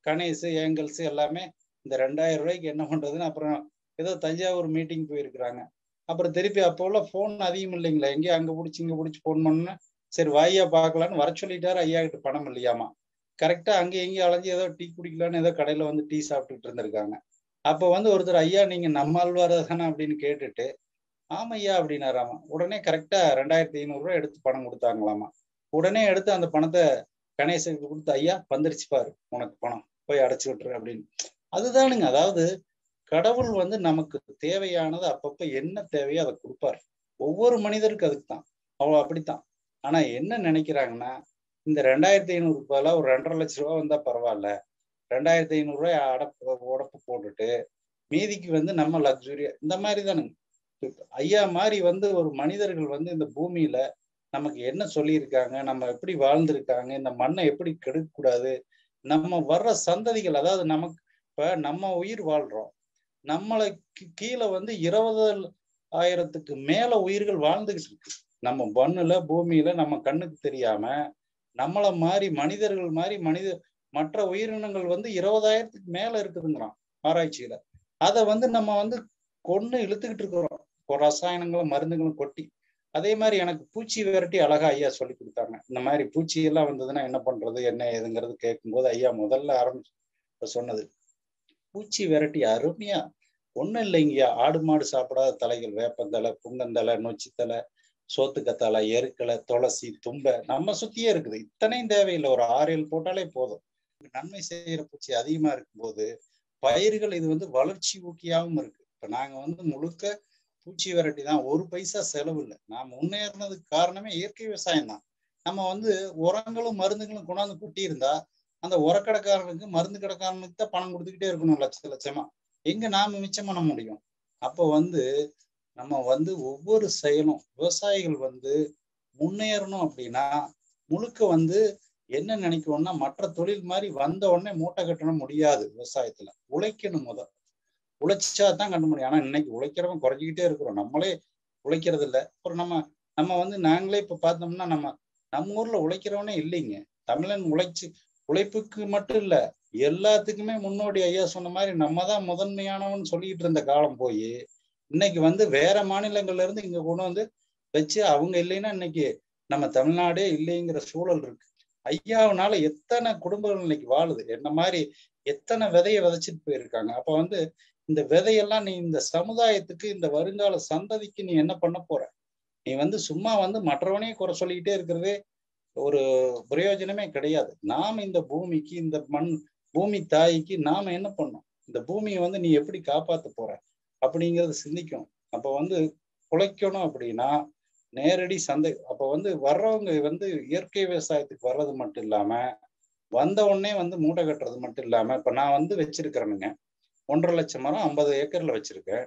கணேஷ் ஏங்கல்ஸ் எல்லாமே இந்த ரெண்டாயிரம் ரூபாய்க்கு என்ன பண்றதுன்னு அப்புறம் ஏதோ தஞ்சாவூர் மீட்டிங் போயிருக்கிறாங்க அப்புறம் திருப்பி அப்போ உள்ள ஃபோன் அதிகம் இல்லைங்களா எங்கேயும் அங்க பிடிச்சி இங்க பிடிச்சி ஃபோன் பண்ணா சரி வாயா பார்க்கலான்னு வர சொல்லிட்டாரு ஐயா கிட்ட பணம் இல்லையாமா கரெக்டா அங்கே எங்கேயும் அலைஞ்சு ஏதோ டீ குடிக்கலான்னு ஏதோ கடையில வந்து டீ சாப்பிட்டுட்டு இருந்திருக்காங்க அப்போ வந்து ஒருத்தர் ஐயா நீங்க நம்மாழ்வார் தானே அப்படின்னு கேட்டுட்டு ஆமையா அப்படின்னாராமா உடனே கரெக்டா ரெண்டாயிரத்தி ஐநூறு ரூபாய் எடுத்து பணம் கொடுத்தாங்களாமா உடனே எடுத்து அந்த பணத்தை கணேசனுக்கு கொடுத்து ஐயா வந்துருச்சு பாரு உனக்கு பணம் போய் அடைச்சு விட்டுரு அப்படின்னு அதுதானுங்க அதாவது கடவுள் வந்து நமக்கு தேவையானது அப்பப்ப என்ன தேவையோ அதை கொடுப்பாரு ஒவ்வொரு மனிதருக்கு அதுக்கு தான் அவ்வளோ அப்படித்தான் ஆனா என்ன நினைக்கிறாங்கன்னா இந்த ரெண்டாயிரத்தி ஐநூறு ரூபாயில ஒரு ரெண்டரை லட்ச ரூபா வந்தா பரவாயில்ல ரெண்டாயிரத்தி ஐநூறு ரூபாய் அடப்பு உடப்பு போட்டுட்டு மீதிக்கு வந்து நம்ம லக்ஸுரியா இந்த மாதிரி தானுங்க ஐயா மாதிரி வந்து ஒரு மனிதர்கள் வந்து இந்த பூமியில நமக்கு என்ன சொல்லியிருக்காங்க நம்ம எப்படி வாழ்ந்திருக்காங்க இந்த மண்ணை எப்படி கெடுக்கக்கூடாது நம்ம வர்ற சந்ததிகள் அதாவது நமக்கு இப்ப நம்ம உயிர் வாழ்றோம் நம்மளை கீழே வந்து இருபது ஆயிரத்துக்கு மேல உயிர்கள் வாழ்ந்துகிட்டு இருக்கு நம்ம மண்ணுல பூமியில நம்ம கண்ணுக்கு தெரியாம நம்மள மாதிரி மனிதர்கள் மாதிரி மனித மற்ற உயிரினங்கள் வந்து இருபதாயிரத்துக்கு மேல இருக்குதுங்கிறான் ஆராய்ச்சியில அதை வந்து நம்ம வந்து கொண்டு இழுத்துக்கிட்டு இருக்கிறோம் ரசாயனங்களும் மருந்துகளும் கொட்டி அதே மாதிரி எனக்கு பூச்சி விரட்டி அழகா ஐயா சொல்லி கொடுத்தாங்க இந்த மாதிரி பூச்சி எல்லாம் வந்ததுன்னா என்ன பண்றது என்ன ஏதுங்கிறது கேட்கும்போது ஐயா முதல்ல ஆரம்பிச்சு சொன்னது பூச்சி விரட்டி அருமையா ஒண்ணும் இல்லைங்கய்யா ஆடு மாடு சாப்பிடாத தலைகள் வேப்பந்தலை புங்கந்தலை நொச்சித்தலை சோத்துக்கத்தலை எருக்களை துளசி தும்பை நம்ம சுத்தியே இருக்குது இத்தனையும் தேவையில்லை ஒரு ஆறு ஏழு போட்டாலே போதும் நன்மை செய்யற பூச்சி அதிகமா இருக்கும்போது பயிர்கள் இது வந்து வளர்ச்சி ஊக்கியாகவும் இருக்கு இப்ப நாங்க வந்து முழுக்க பூச்சி விரட்டி தான் ஒரு பைசா செலவு இல்லை நான் முன்னேறினதுக்கு காரணமே இயற்கை விவசாயம் தான் நம்ம வந்து உரங்களும் மருந்துகளும் கொண்டாந்து கொட்டி இருந்தா அந்த உரக்கடைக்காரனுக்கு மருந்து கடைக்காரனுக்கு தான் பணம் கொடுத்துக்கிட்டே இருக்கணும் லட்ச லட்சமா எங்க நாம மிச்சம் பண்ண முடியும் அப்போ வந்து நம்ம வந்து ஒவ்வொரு செயலும் விவசாயிகள் வந்து முன்னேறணும் அப்படின்னா முழுக்க வந்து என்ன நினைக்கணும்னா மற்ற தொழில் மாதிரி வந்த உடனே மூட்டை கட்டணும் முடியாது விவசாயத்துல உழைக்கணும் முத உழைச்சா தான் கட்ட முடியும் ஆனா இன்னைக்கு உழைக்கிறவன் குறைஞ்சிக்கிட்டே இருக்கிறோம் நம்மளே உழைக்கிறது இல்லை அப்புறம் நம்ம நம்ம வந்து நாங்களே இப்ப பார்த்தோம்னா நம்ம நம்ம ஊர்ல உழைக்கிறவனே இல்லைங்க தமிழன் உழைச்சு உழைப்புக்கு மட்டும் இல்ல எல்லாத்துக்குமே முன்னோடி ஐயா சொன்ன மாதிரி நம்ம தான் முதன்மையானவன் சொல்லிட்டு இருந்த காலம் போய் இன்னைக்கு வந்து வேற மாநிலங்கள்ல இருந்து இங்க கொண்டு வந்து வச்சு அவங்க இல்லைன்னா இன்னைக்கு நம்ம தமிழ்நாடே இல்லைங்கிற சூழல் இருக்கு ஐயாவுனால எத்தனை குடும்பங்கள் இன்னைக்கு வாழுது என்ன மாதிரி எத்தனை விதைய விதைச்சிட்டு போயிருக்காங்க அப்ப வந்து இந்த விதையெல்லாம் நீ இந்த சமுதாயத்துக்கு இந்த வருங்கால சந்ததிக்கு நீ என்ன பண்ண போற நீ வந்து சும்மா வந்து மற்றவனையும் குறை சொல்லிக்கிட்டே இருக்கிறதே ஒரு பிரயோஜனமே கிடையாது நாம் இந்த பூமிக்கு இந்த மண் பூமி தாய்க்கு நாம என்ன பண்ணோம் இந்த பூமியை வந்து நீ எப்படி காப்பாத்த போற அப்படிங்கறத சிந்திக்கணும் அப்ப வந்து குலைக்கணும் அப்படின்னா நேரடி சந்தை அப்ப வந்து வர்றவங்க வந்து இயற்கை விவசாயத்துக்கு வர்றது மட்டும் இல்லாம வந்த உடனே வந்து மூட்டை கட்டுறது மட்டும் இல்லாம இப்ப நான் வந்து வச்சிருக்கிறேனுங்க ஒன்றரை லட்சம் மரம் ஐம்பது ஏக்கர்ல வச்சிருக்கேன்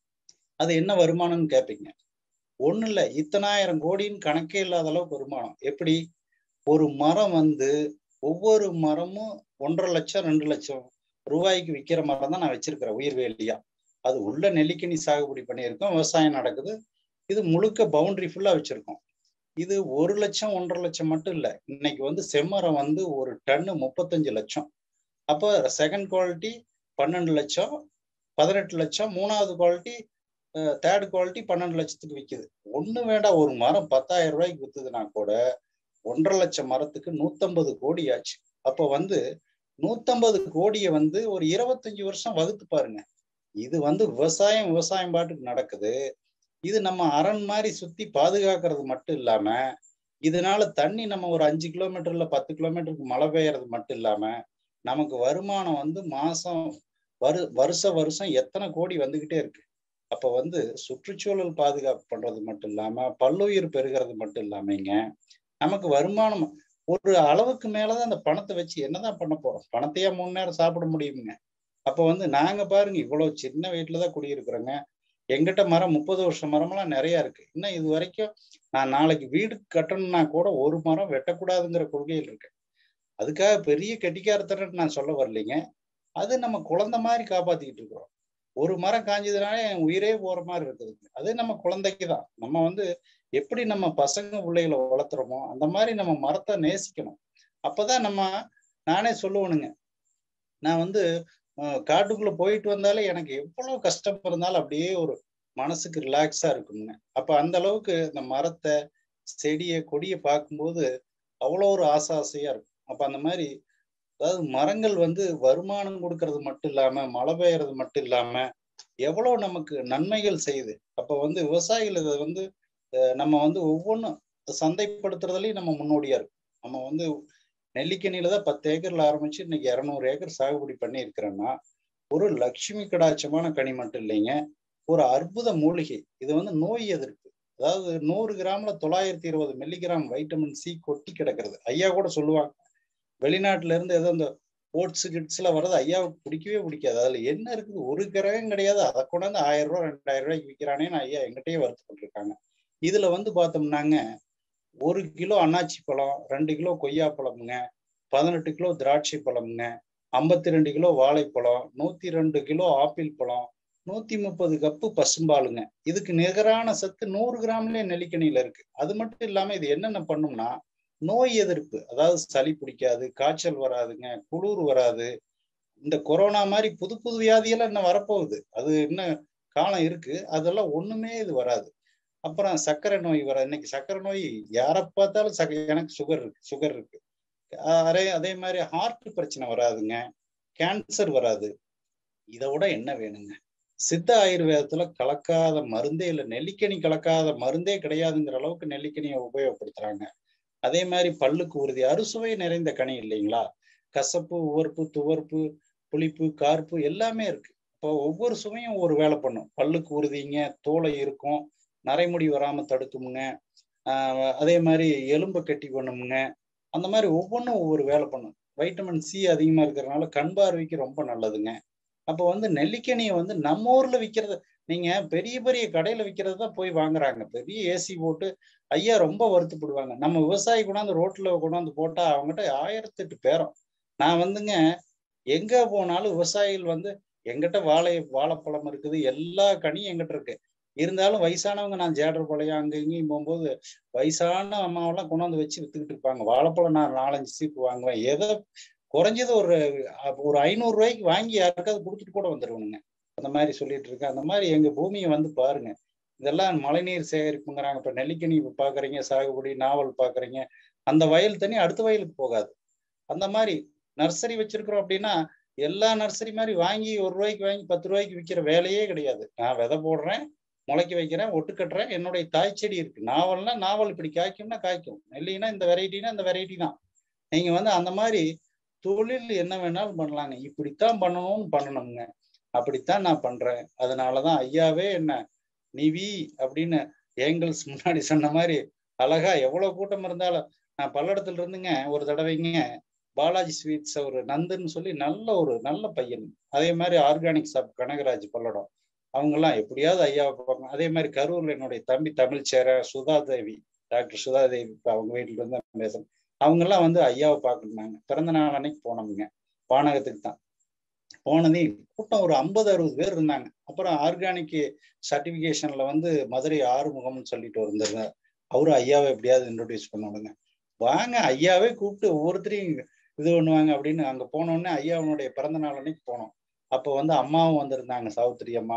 அது என்ன வருமானம்னு கேட்பீங்க ஒண்ணு இல்ல இத்தனாயிரம் கோடின்னு கணக்கே இல்லாத அளவுக்கு வருமானம் எப்படி ஒரு மரம் வந்து ஒவ்வொரு மரமும் ஒன்றரை லட்சம் ரெண்டு லட்சம் ரூபாய்க்கு விற்கிற மரம் தான் நான் வச்சிருக்கிறேன் உயிர்வேலியா அது உள்ள நெல்லிக்கனி சாகுபடி பண்ணியிருக்கோம் விவசாயம் நடக்குது இது முழுக்க பவுண்டரி ஃபுல்லா வச்சிருக்கோம் இது ஒரு லட்சம் ஒன்றரை லட்சம் மட்டும் இல்ல இன்னைக்கு வந்து செம்மரம் வந்து ஒரு டன்னு முப்பத்தஞ்சு லட்சம் அப்போ செகண்ட் குவாலிட்டி பன்னெண்டு லட்சம் பதினெட்டு லட்சம் மூணாவது குவாலிட்டி தேர்ட் குவாலிட்டி பன்னெண்டு லட்சத்துக்கு விற்குது ஒண்ணு வேண்டாம் ஒரு மரம் பத்தாயிரம் ரூபாய்க்கு வித்துதுன்னா கூட ஒன்றரை லட்சம் மரத்துக்கு நூத்தம்பது கோடி ஆச்சு அப்போ வந்து நூத்தம்பது கோடியை வந்து ஒரு இருபத்தஞ்சு வருஷம் வகுத்து பாருங்க இது வந்து விவசாயம் விவசாயம் பாட்டுக்கு நடக்குது இது நம்ம அரண் மாதிரி சுத்தி பாதுகாக்கிறது மட்டும் இல்லாம இதனால தண்ணி நம்ம ஒரு அஞ்சு கிலோமீட்டர்ல பத்து கிலோமீட்டருக்கு மழை பெய்யறது மட்டும் இல்லாம நமக்கு வருமானம் வந்து மாசம் வரு வருஷ வருஷம் எத்தனை கோடி வந்துகிட்டே இருக்கு அப்ப வந்து சுற்றுச்சூழல் பாதுகாப்பு பண்றது மட்டும் இல்லாம பல்லுயிர் பெருகிறது மட்டும் இல்லாமங்க நமக்கு வருமானம் ஒரு அளவுக்கு மேலதான் அந்த பணத்தை வச்சு என்னதான் பண்ண போறோம் பணத்தையே மூணு நேரம் சாப்பிட முடியுமுங்க அப்ப வந்து நாங்க பாருங்க இவ்வளவு சின்ன வீட்டுலதான் குடியிருக்கிறோங்க எங்கிட்ட மரம் முப்பது வருஷம் மரம்லாம் நிறைய இருக்கு இன்னும் இது வரைக்கும் நான் நாளைக்கு வீடு கட்டணும்னா கூட ஒரு மரம் வெட்டக்கூடாதுங்கிற கொள்கையில் இருக்கு அதுக்காக பெரிய கெட்டிக்காரத்தரன்னு நான் சொல்ல வரலைங்க அது நம்ம குழந்தை மாதிரி காப்பாத்திக்கிட்டு இருக்கிறோம் ஒரு மரம் காஞ்சதுனால என் உயிரே போற மாதிரி இருக்குது அது நம்ம குழந்தைக்கு தான் நம்ம வந்து எப்படி நம்ம பசங்க பிள்ளைகளை வளர்த்துறோமோ அந்த மாதிரி நம்ம மரத்தை நேசிக்கணும் அப்பதான் நம்ம நானே சொல்லுவனுங்க நான் வந்து அஹ், காட்டுக்குள்ள போயிட்டு வந்தாலே எனக்கு எவ்வளவு கஷ்டம் இருந்தாலும் அப்படியே ஒரு மனசுக்கு ரிலாக்ஸா இருக்குங்க அப்ப அந்த அளவுக்கு இந்த மரத்தை செடியை கொடியை பார்க்கும்போது அவ்வளோ ஒரு ஆசை ஆசையா இருக்கும் அப்ப அந்த மாதிரி அதாவது மரங்கள் வந்து வருமானம் கொடுக்கறது மட்டும் இல்லாம மழை பெய்யறது மட்டும் இல்லாம எவ்வளவு நமக்கு நன்மைகள் செய்யுது அப்ப வந்து விவசாயிகள் இதை வந்து அஹ், நம்ம வந்து ஒவ்வொன்றும் சந்தைப்படுத்துறதுலயும் நம்ம முன்னோடியா இருக்கும் நம்ம வந்து நெல்லிக்கனியில தான் பத்து ஏக்கர்ல ஆரம்பிச்சு இன்னைக்கு இரநூறு ஏக்கர் சாகுபடி பண்ணி இருக்கிறேன்னா ஒரு லட்சுமி கடாட்சமான கனி மட்டும் இல்லைங்க ஒரு அற்புத மூலிகை இது வந்து நோய் எதிர்ப்பு அதாவது நூறு கிராம்ல தொள்ளாயிரத்தி இருபது மில்லிகிராம் வைட்டமின் சி கொட்டி கிடக்கிறது ஐயா கூட சொல்லுவாங்க வெளிநாட்டுல இருந்து ஏதோ இந்த ஓட்ஸ் கிட்ஸ்ல வர்றது ஐயாவுக்கு பிடிக்கவே பிடிக்காது அதுல என்ன இருக்குது ஒரு கிரகம் கிடையாது அதை கொண்டாந்து ஆயிரம் ரூபாய் ரெண்டாயிரம் ரூபாய்க்கு விற்கிறானேன்னு ஐயா எங்கிட்டயே வருத்தப்பட்டு இருக்காங்க இதுல வந்து பார்த்தோம்னாங்க ஒரு கிலோ அன்னாச்சி பழம் ரெண்டு கிலோ கொய்யா பழமுங்க பதினெட்டு கிலோ திராட்சை பழமுங்க ஐம்பத்தி ரெண்டு கிலோ வாழைப்பழம் நூத்தி ரெண்டு கிலோ ஆப்பிள் பழம் நூத்தி முப்பது கப்பு பசும்பாலுங்க இதுக்கு நிகரான சத்து நூறு கிராம்லயே நெல்லிக்கனியில இருக்கு அது மட்டும் இல்லாம இது என்னென்ன பண்ணும்னா நோய் எதிர்ப்பு அதாவது சளி பிடிக்காது காய்ச்சல் வராதுங்க குளிர் வராது இந்த கொரோனா மாதிரி புது புது வியாதியெல்லாம் இன்னும் வரப்போகுது அது இன்னும் காலம் இருக்கு அதெல்லாம் ஒண்ணுமே இது வராது அப்புறம் சர்க்கரை நோய் வர இன்னைக்கு சர்க்கரை நோய் யாரை பார்த்தாலும் சக்க எனக்கு சுகர் இருக்கு சுகர் இருக்கு அதே அதே மாதிரி ஹார்ட் பிரச்சனை வராதுங்க கேன்சர் வராது இதை விட என்ன வேணுங்க சித்த ஆயுர்வேதத்துல கலக்காத மருந்தே இல்லை நெல்லிக்கனி கலக்காத மருந்தே கிடையாதுங்கிற அளவுக்கு நெல்லிக்கனியை உபயோகப்படுத்துறாங்க அதே மாதிரி பல்லுக்கு உறுதி அறுசுவை நிறைந்த கனி இல்லைங்களா கசப்பு உவர்ப்பு துவர்ப்பு புளிப்பு கார்ப்பு எல்லாமே இருக்கு இப்போ ஒவ்வொரு சுவையும் ஒரு வேலை பண்ணும் பல்லுக்கு உறுதிங்க தோலை இருக்கும் நரைமுடி வராம தடுக்குமுங்க ஆஹ் அதே மாதிரி எலும்பை கட்டி பண்ணுமுங்க அந்த மாதிரி ஒவ்வொன்றும் ஒவ்வொரு வேலை பண்ணும் வைட்டமின் சி அதிகமா இருக்கிறதுனால கண் பார்வைக்கு ரொம்ப நல்லதுங்க அப்போ வந்து நெல்லிக்கனியை வந்து நம்ம ஊர்ல விற்கிறது நீங்க பெரிய பெரிய கடையில விற்கிறது தான் போய் வாங்குறாங்க பெரிய ஏசி போட்டு ஐயா ரொம்ப வருத்தப்படுவாங்க நம்ம விவசாயி கொண்டாந்து ரோட்ல கொண்டாந்து போட்டா அவங்ககிட்ட ஆயிரத்தி எட்டு பேரம் நான் வந்துங்க எங்க போனாலும் விவசாயிகள் வந்து எங்கிட்ட வாழை வாழைப்பழம் இருக்குது எல்லா கனியும் எங்கிட்ட இருக்கு இருந்தாலும் வயசானவங்க நான் ஜேடர்பாளையம் அங்க இங்கேயும் போகும்போது வயசான அம்மாவெல்லாம் கொண்டாந்து வச்சு வித்துக்கிட்டு இருப்பாங்க வாழைப்பழம் நான் நாலஞ்சு சீப்பு வாங்குவேன் எதை குறைஞ்சது ஒரு ஒரு ஐநூறு ரூபாய்க்கு வாங்கி யாருக்காவது கொடுத்துட்டு கூட வந்துருவனுங்க அந்த மாதிரி சொல்லிட்டு இருக்கேன் அந்த மாதிரி எங்க பூமியை வந்து பாருங்க இதெல்லாம் மழைநீர் சேகரிப்புங்கிறாங்க இப்ப நெல்லிக்கனி பாக்குறீங்க சாகுபடி நாவல் பாக்குறீங்க அந்த வயல் தண்ணி அடுத்த வயலுக்கு போகாது அந்த மாதிரி நர்சரி வச்சிருக்கிறோம் அப்படின்னா எல்லா நர்சரி மாதிரி வாங்கி ஒரு ரூபாய்க்கு வாங்கி பத்து ரூபாய்க்கு விற்கிற வேலையே கிடையாது நான் விதை போடுறேன் முளைக்க வைக்கிறேன் ஒட்டு கட்டுறேன் என்னுடைய தாய் செடி இருக்கு நாவல்னா நாவல் இப்படி காய்க்கும்னா காய்க்கும் நெல்லினா இந்த வெரைட்டினா இந்த வெரைட்டி தான் நீங்க வந்து அந்த மாதிரி தொழில் என்ன வேணாலும் பண்ணலாங்க இப்படித்தான் பண்ணணும்னு பண்ணணுங்க அப்படித்தான் நான் பண்றேன் அதனாலதான் ஐயாவே என்ன நிவி அப்படின்னு ஏங்கல்ஸ் முன்னாடி சொன்ன மாதிரி அழகா எவ்வளவு கூட்டம் இருந்தாலும் நான் பல்லடத்துல இருந்துங்க ஒரு தடவைங்க பாலாஜி ஸ்வீட்ஸ் ஒரு நந்துன்னு சொல்லி நல்ல ஒரு நல்ல பையன் அதே மாதிரி ஆர்கானிக் ஷாப் கனகராஜ் பல்லடம் அவங்கெல்லாம் எப்படியாவது ஐயாவை பார்க்கணும் அதே மாதிரி கரூர்ல என்னுடைய தம்பி தமிழ்ச்சேர சுதா தேவி டாக்டர் சுதா தேவி இப்போ அவங்க வீட்டுல இருந்து பேசுறேன் அவங்க எல்லாம் வந்து ஐயாவை பார்க்கணுனாங்க பிறந்த நாள் அன்னைக்கு போனோமுங்க வானகத்துக்கு தான் போனதே கூட்டம் ஒரு ஐம்பது அறுபது பேர் இருந்தாங்க அப்புறம் ஆர்கானிக் சர்டிபிகேஷன்ல வந்து மதுரை ஆறுமுகம்னு சொல்லிட்டு வந்திருந்தார் அவரும் ஐயாவை எப்படியாவது இன்ட்ரோடியூஸ் பண்ணணுங்க வாங்க ஐயாவே கூப்பிட்டு ஒவ்வொருத்தரையும் இது பண்ணுவாங்க அப்படின்னு அங்க போனோடனே ஐயாவுடைய பிறந்த நாள் அன்னைக்கு போனோம் அப்போ வந்து அம்மாவும் வந்திருந்தாங்க சாவித்திரி அம்மா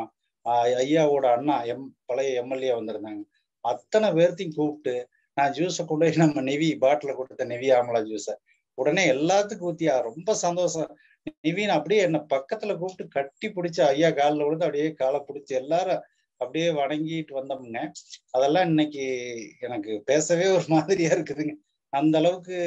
ஐயாவோட அண்ணா எம் பழைய எம்எல்ஏ வந்திருந்தாங்க அத்தனை பேர்த்தையும் கூப்பிட்டு நான் ஜூஸை கொண்டு போய் நம்ம நெவி பாட்டில கொடுத்த நெவி ஆமலா ஜூஸை உடனே எல்லாத்துக்கும் ஊத்தியா ரொம்ப சந்தோஷம் நிவின் அப்படியே என்ன பக்கத்துல கூப்பிட்டு கட்டி பிடிச்சி ஐயா காலில் விழுந்து அப்படியே காலை பிடிச்சி எல்லாரும் அப்படியே வணங்கிட்டு வந்தோம்ங்க அதெல்லாம் இன்னைக்கு எனக்கு பேசவே ஒரு மாதிரியா இருக்குதுங்க அந்த அளவுக்கு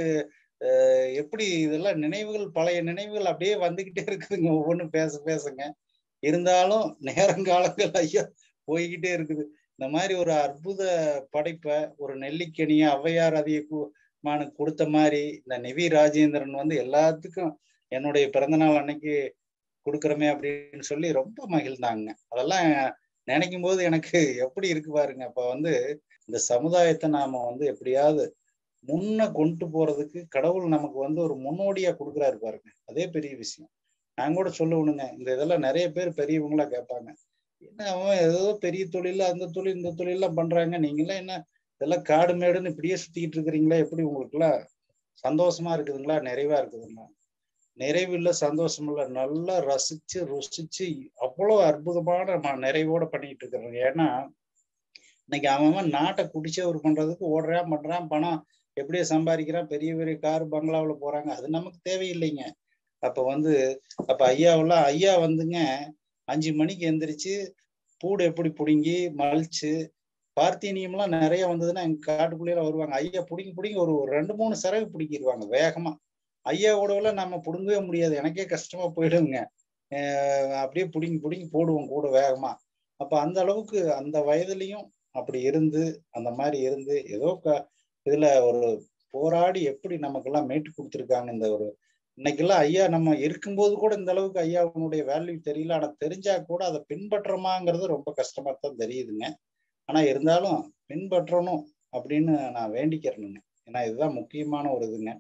எப்படி இதெல்லாம் நினைவுகள் பழைய நினைவுகள் அப்படியே வந்துகிட்டே இருக்குதுங்க ஒவ்வொன்றும் பேச பேசுங்க இருந்தாலும் நேரங்காலங்கள் ஐயா போய்கிட்டே இருக்குது இந்த மாதிரி ஒரு அற்புத படைப்பை ஒரு நெல்லிக்கனிய ஔவையார் அதிகமானுக்கு கொடுத்த மாதிரி இந்த நிவி ராஜேந்திரன் வந்து எல்லாத்துக்கும் என்னுடைய பிறந்தநாள் அன்னைக்கு கொடுக்குறமே அப்படின்னு சொல்லி ரொம்ப மகிழ்ந்தாங்க அதெல்லாம் நினைக்கும் போது எனக்கு எப்படி இருக்கு பாருங்க அப்ப வந்து இந்த சமுதாயத்தை நாம வந்து எப்படியாவது முன்ன கொண்டு போறதுக்கு கடவுள் நமக்கு வந்து ஒரு முன்னோடியா கொடுக்குறாரு பாருங்க அதே பெரிய விஷயம் நான் கூட சொல்லுவணுங்க இந்த இதெல்லாம் நிறைய பேர் பெரியவங்களா கேட்பாங்க என்ன அவன் ஏதோ பெரிய தொழில் அந்த தொழில் இந்த தொழிலாம் பண்றாங்க நீங்களாம் என்ன இதெல்லாம் காடு மேடுன்னு இப்படியே சுத்திக்கிட்டு இருக்கிறீங்களா எப்படி உங்களுக்கு எல்லாம் சந்தோஷமா இருக்குதுங்களா நிறைவா இருக்குதுங்களா நிறைவில்ல சந்தோஷம் இல்ல நல்லா ரசிச்சு ருசிச்சு அவ்வளவு அற்புதமான நான் நிறைவோட பண்ணிட்டு இருக்கிறேன் ஏன்னா இன்னைக்கு அவன் நாட்டை குடிச்சவர் பண்றதுக்கு ஓடுறான் பண்றான் பணம் எப்படியோ சம்பாதிக்கிறான் பெரிய பெரிய கார் பங்களாவில் போறாங்க அது நமக்கு தேவையில்லைங்க அப்ப வந்து அப்ப ஐயாவெல்லாம் ஐயா வந்துங்க அஞ்சு மணிக்கு எந்திரிச்சு பூடு எப்படி பிடுங்கி மலிச்சு பார்த்தீனியம்லாம் நிறைய வந்ததுன்னா எங்க காட்டுக்குள்ளேயே வருவாங்க ஐயா பிடிங்கி பிடிங்கி ஒரு ரெண்டு மூணு சிறகு பிடிக்கிடுவாங்க வேகமா ஐயாவோடவெல்லாம் நம்ம பிடுங்கவே முடியாது எனக்கே கஷ்டமா போயிடுங்க அப்படியே பிடுங்கி பிடுங்கி போடுவோம் கூட வேகமா அப்ப அந்த அளவுக்கு அந்த வயதுலயும் அப்படி இருந்து அந்த மாதிரி இருந்து ஏதோ க இதுல ஒரு போராடி எப்படி நமக்கெல்லாம் மீட்டு கொடுத்துருக்காங்க இந்த ஒரு இன்னைக்கெல்லாம் ஐயா நம்ம இருக்கும்போது கூட இந்த அளவுக்கு ஐயாவுடைய வேல்யூ தெரியல ஆனா தெரிஞ்சா கூட அதை பின்பற்றமாங்கிறது ரொம்ப கஷ்டமா தான் தெரியுதுங்க ஆனா இருந்தாலும் பின்பற்றணும் அப்படின்னு நான் வேண்டிக்கிறேனுங்க ஏன்னா இதுதான் முக்கியமான ஒரு இதுங்க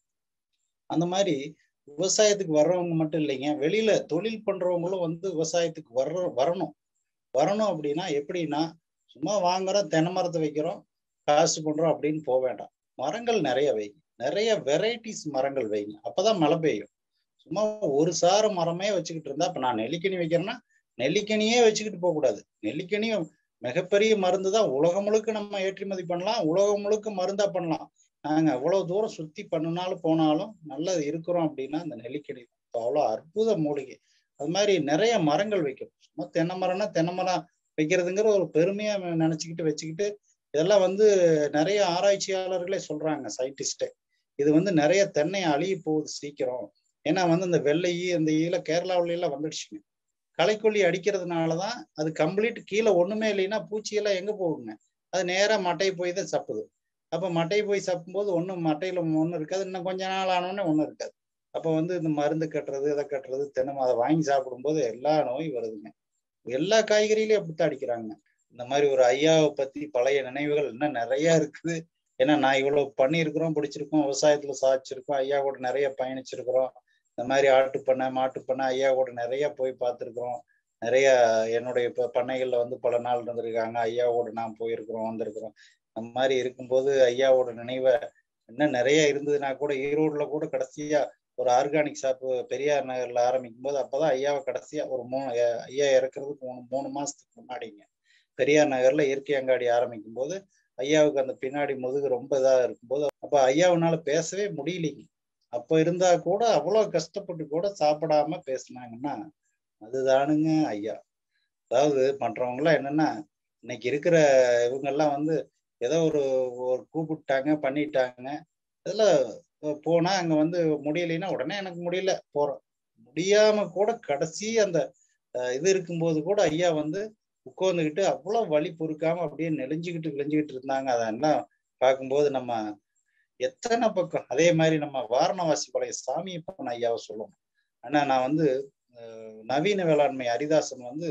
அந்த மாதிரி விவசாயத்துக்கு வர்றவங்க மட்டும் இல்லைங்க வெளியில தொழில் பண்றவங்களும் வந்து விவசாயத்துக்கு வர்ற வரணும் வரணும் அப்படின்னா எப்படின்னா சும்மா வாங்குறோம் தென்னை மரத்தை வைக்கிறோம் காசு பண்றோம் அப்படின்னு போக வேண்டாம் மரங்கள் நிறைய வைங்க நிறைய வெரைட்டிஸ் மரங்கள் வைங்க அப்பதான் மழை பெய்யும் சும்மா ஒரு சார மரமே வச்சுக்கிட்டு இருந்தா இப்ப நான் நெல்லிக்கனி வைக்கிறேன்னா நெல்லிக்கனியே வச்சுக்கிட்டு போக கூடாது நெல்லிக்கனியும் மிகப்பெரிய மருந்து தான் உலகம் முழுக்க நம்ம ஏற்றுமதி பண்ணலாம் உலகம் முழுக்க மருந்தா பண்ணலாம் நாங்க அவ்வளவு தூரம் சுத்தி பண்ணினாலும் போனாலும் நல்லது இருக்கிறோம் அப்படின்னா அந்த நெல்லிக்கனி அவ்வளோ அற்புத மூலிகை அது மாதிரி நிறைய மரங்கள் வைக்கணும் சும்மா தென்னை மரம்னா தென்னை மரம் வைக்கிறதுங்கிற ஒரு பெருமையா நினைச்சுக்கிட்டு வச்சுக்கிட்டு இதெல்லாம் வந்து நிறைய ஆராய்ச்சியாளர்களே சொல்றாங்க சயின்டிஸ்டே இது வந்து நிறைய தென்னை அழிய போகுது சீக்கிரம் ஏன்னா வந்து இந்த வெள்ளை அந்த ஈல கேரளாவில எல்லாம் வந்துடுச்சுங்க களைக்கொல்லி அடிக்கிறதுனாலதான் அது கம்ப்ளீட் கீழே ஒண்ணுமே இல்லைன்னா பூச்சியெல்லாம் எங்க போகுங்க அது நேரா மட்டை போய் தான் சப்புது அப்ப மட்டை போய் சப்பும்போது ஒன்றும் மட்டையில ஒன்றும் இருக்காது இன்னும் கொஞ்ச நாள் ஆனோடனே ஒன்றும் இருக்காது அப்போ வந்து இந்த மருந்து கட்டுறது இதை கட்டுறது தினமும் அதை வாங்கி சாப்பிடும்போது எல்லா நோய் வருதுங்க எல்லா காய்கறியிலையும் அப்படித்தான் அடிக்கிறாங்க இந்த மாதிரி ஒரு ஐயாவை பத்தி பழைய நினைவுகள் இன்னும் நிறைய இருக்குது ஏன்னா நான் இவ்வளவு பண்ணியிருக்கிறோம் பிடிச்சிருக்கோம் விவசாயத்துல சாதிச்சிருக்கோம் ஐயா கூட நிறைய பயணிச்சிருக்கிறோம் இந்த மாதிரி ஆட்டு பண்ணை மாட்டு பண்ணை ஐயா கூட நிறைய போய் பார்த்துருக்குறோம் நிறைய என்னுடைய இப்போ பண்ணைகள்ல வந்து பல நாள் இருந்திருக்காங்க ஐயாவோட நான் போயிருக்கிறோம் வந்திருக்கிறோம் அந்த மாதிரி இருக்கும்போது ஐயாவோட நினைவை இன்னும் நிறைய இருந்ததுன்னா கூட ஈரோடுல கூட கடைசியா ஒரு ஆர்கானிக் ஷாப்பு பெரியார் நகர்ல ஆரம்பிக்கும் போது அப்பதான் ஐயாவை கடைசியா ஒரு மூணு ஐயா இறக்குறதுக்கு மூணு மூணு மாசத்துக்கு முன்னாடிங்க பெரியார் நகர்ல இயற்கை அங்காடி ஆரம்பிக்கும் போது ஐயாவுக்கு அந்த பின்னாடி முதுகு ரொம்ப இதா இருக்கும்போது அப்ப ஐயாவுனால பேசவே முடியலைங்க அப்ப இருந்தா கூட அவ்வளவு கஷ்டப்பட்டு கூட சாப்பிடாம பேசினாங்கன்னா அதுதானுங்க ஐயா அதாவது மற்றவங்க எல்லாம் என்னன்னா இன்னைக்கு இருக்கிற இவங்க எல்லாம் வந்து ஏதோ ஒரு ஒரு கூப்பிட்டாங்க பண்ணிட்டாங்க இதுல போனா அங்க வந்து முடியலைன்னா உடனே எனக்கு முடியல போறோம் முடியாம கூட கடைசி அந்த இது இருக்கும்போது கூட ஐயா வந்து உட்காந்துக்கிட்டு அவ்வளவு வலி பொறுக்காம அப்படியே நெளிஞ்சுக்கிட்டு கிழிஞ்சுக்கிட்டு இருந்தாங்க அதெல்லாம் பார்க்கும்போது நம்ம எத்தனை பக்கம் அதே மாதிரி நம்ம வாரணவாசி பழைய சாமியப்பன் ஐயாவை சொல்லணும் ஆனா நான் வந்து நவீன வேளாண்மை ஹரிதாசன் வந்து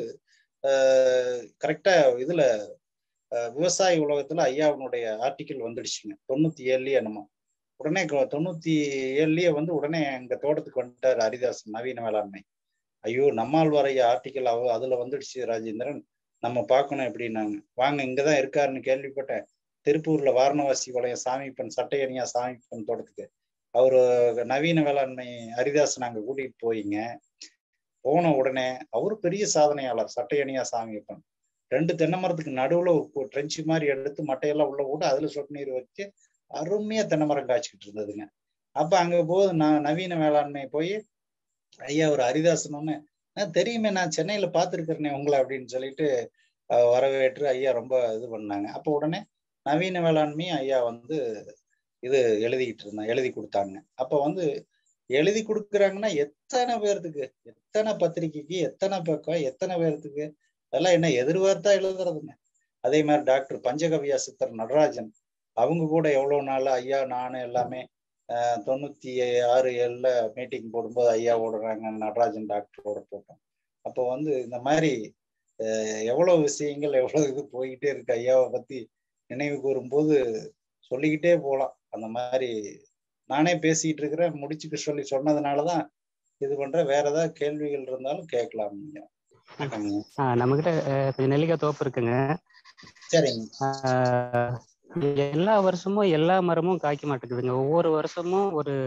கரெக்டா இதுல விவசாய உலகத்துல ஐயாவினுடைய ஆர்டிக்கிள் வந்துடுச்சுங்க தொண்ணூத்தி ஏழுலயே என்னமோ உடனே தொண்ணூத்தி ஏழுலயே வந்து உடனே எங்க தோட்டத்துக்கு வந்துட்டாரு ஹரிதாசன் நவீன வேளாண்மை ஐயோ நம்மாழ்வார் ஐயா ஆர்டிக்கல் அவ அதுல வந்துடுச்சு ராஜேந்திரன் நம்ம பார்க்கணும் எப்படின்னாங்க வாங்க இங்கதான் இருக்காருன்னு கேள்விப்பட்டேன் திருப்பூர்ல வாரணவாசி வளையம் சாமிப்பன் சட்டையணியா சாமிப்பன் தோட்டத்துக்கு அவரு நவீன வேளாண்மை ஹரிதாசன் அங்க கூட்டிட்டு போயிங்க போன உடனே அவரு பெரிய சாதனையாளர் சட்டையணியா சாமியப்பன் ரெண்டு தென்னை மரத்துக்கு நடுவுல ஒரு ட்ரெஞ்சு மாதிரி எடுத்து மட்டையெல்லாம் உள்ள போட்டு அதுல சொட்டு நீர் வச்சு அருமையா தென்னை மரம் காய்ச்சிக்கிட்டு இருந்ததுங்க அப்ப அங்க போது நான் நவீன வேளாண்மை போய் ஐயா ஒரு ஹரிதாசன் ஒண்ணு தெரியுமே நான் சென்னையில பார்த்துருக்கிறேனே உங்களை அப்படின்னு சொல்லிட்டு வரவேற்று ஐயா ரொம்ப இது பண்ணாங்க அப்போ உடனே நவீன வேளாண்மை ஐயா வந்து இது எழுதிக்கிட்டு இருந்தாங்க எழுதி கொடுத்தாங்க அப்ப வந்து எழுதி கொடுக்குறாங்கன்னா எத்தனை பேர்த்துக்கு எத்தனை பத்திரிக்கைக்கு எத்தனை பக்கம் எத்தனை பேர்த்துக்கு அதெல்லாம் என்ன எதிர்பார்த்தா எழுதுறதுங்க அதே மாதிரி டாக்டர் பஞ்சகவியா சித்தர் நடராஜன் அவங்க கூட எவ்வளவு நாள் ஐயா நானு எல்லாமே தொண்ணூத்தி ஆறு ஏழுல மீட்டிங் போடும்போது ஐயா ஓடுறாங்க நடராஜன் டாக்டரோட போட்டோம் அப்போ வந்து இந்த மாதிரி எவ்வளவு விஷயங்கள் எவ்வளவு இது போய்கிட்டே இருக்கு ஐயாவை பத்தி நினைவு கூறும்போது சொல்லிக்கிட்டே போகலாம் அந்த மாதிரி நானே பேசிக்கிட்டு இருக்கிறேன் முடிச்சுக்க சொல்லி சொன்னதுனாலதான் இது பண்ற வேற ஏதாவது கேள்விகள் இருந்தாலும் கேட்கலாம் நீங்க நம்ம கிட்ட கொஞ்சம் நெல்லிக்காய் தோப்பு இருக்குங்க சரிங்க எல்லா வருஷமும் எல்லா மரமும் காய்க்க மாட்டேங்குதுங்க ஒவ்வொரு வருஷமும் ஒரு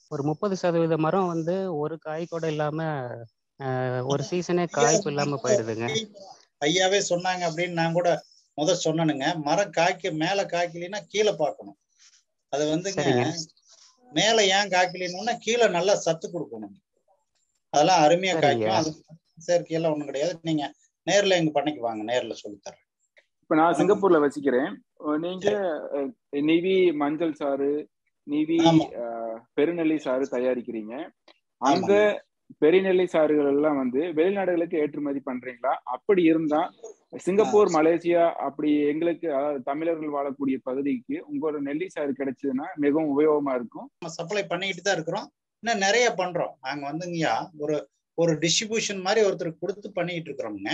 ஒரு முப்பது சதவீத மரம் வந்து ஒரு காய் கூட இல்லாம அஹ், ஒரு சீசனே காய்ப்பு இல்லாம போயிடுதுங்க ஐயாவே சொன்னாங்க அப்படின்னு நான் கூட முத சொன்னனுங்க மரம் காய்க்க மேல காய்க்கலைன்னா கீழே பார்க்கணும் அது வந்துங்க சரிங்க. மேல ஏன் காய்க்கலைன்னா கீழே நல்லா சத்து கொடுக்கணும் அதெல்லாம் அருமையா சரிங்க. காய்க்கும் அது செயற்கையெல்லாம் ஒண்ணும் கிடையாது நீங்க நேர்ல எங்க பண்ணைக்கு வாங்க நேர்ல சொல்லித்தரேன் இப்ப நான் சிங்கப்பூர்ல வசிக்கிறேன் அஹ் நீங்க அஹ், நிவி மஞ்சள் சாறு நிவி ஆமா. அஹ், பெருநெல்லி சாறு தயாரிக்கிறீங்க அந்த ஆமாங்க. பெருநெல்லி சாறுகள் எல்லாம் வந்து வெளிநாடுகளுக்கு ஏற்றுமதி பண்றீங்களா அப்படி இருந்தா சிங்கப்பூர் மலேசியா அப்படி எங்களுக்கு அதாவது தமிழர்கள் வாழக்கூடிய பகுதிக்கு உங்களோட நெல்லி சாறு கிடைச்சதுன்னா மிகவும் உபயோகமா இருக்கும் நம்ம சப்ளை பண்ணிக்கிட்டு தான் இருக்கிறோம் இன்னும் நிறைய பண்றோம் நாங்க வந்துங்கய்யா ஒரு ஒரு டிஸ்ட்ரிபியூஷன் மாதிரி ஒருத்தருக்கு கொடுத்து பண்ணிட்டு இருக்கிறோம்ங்க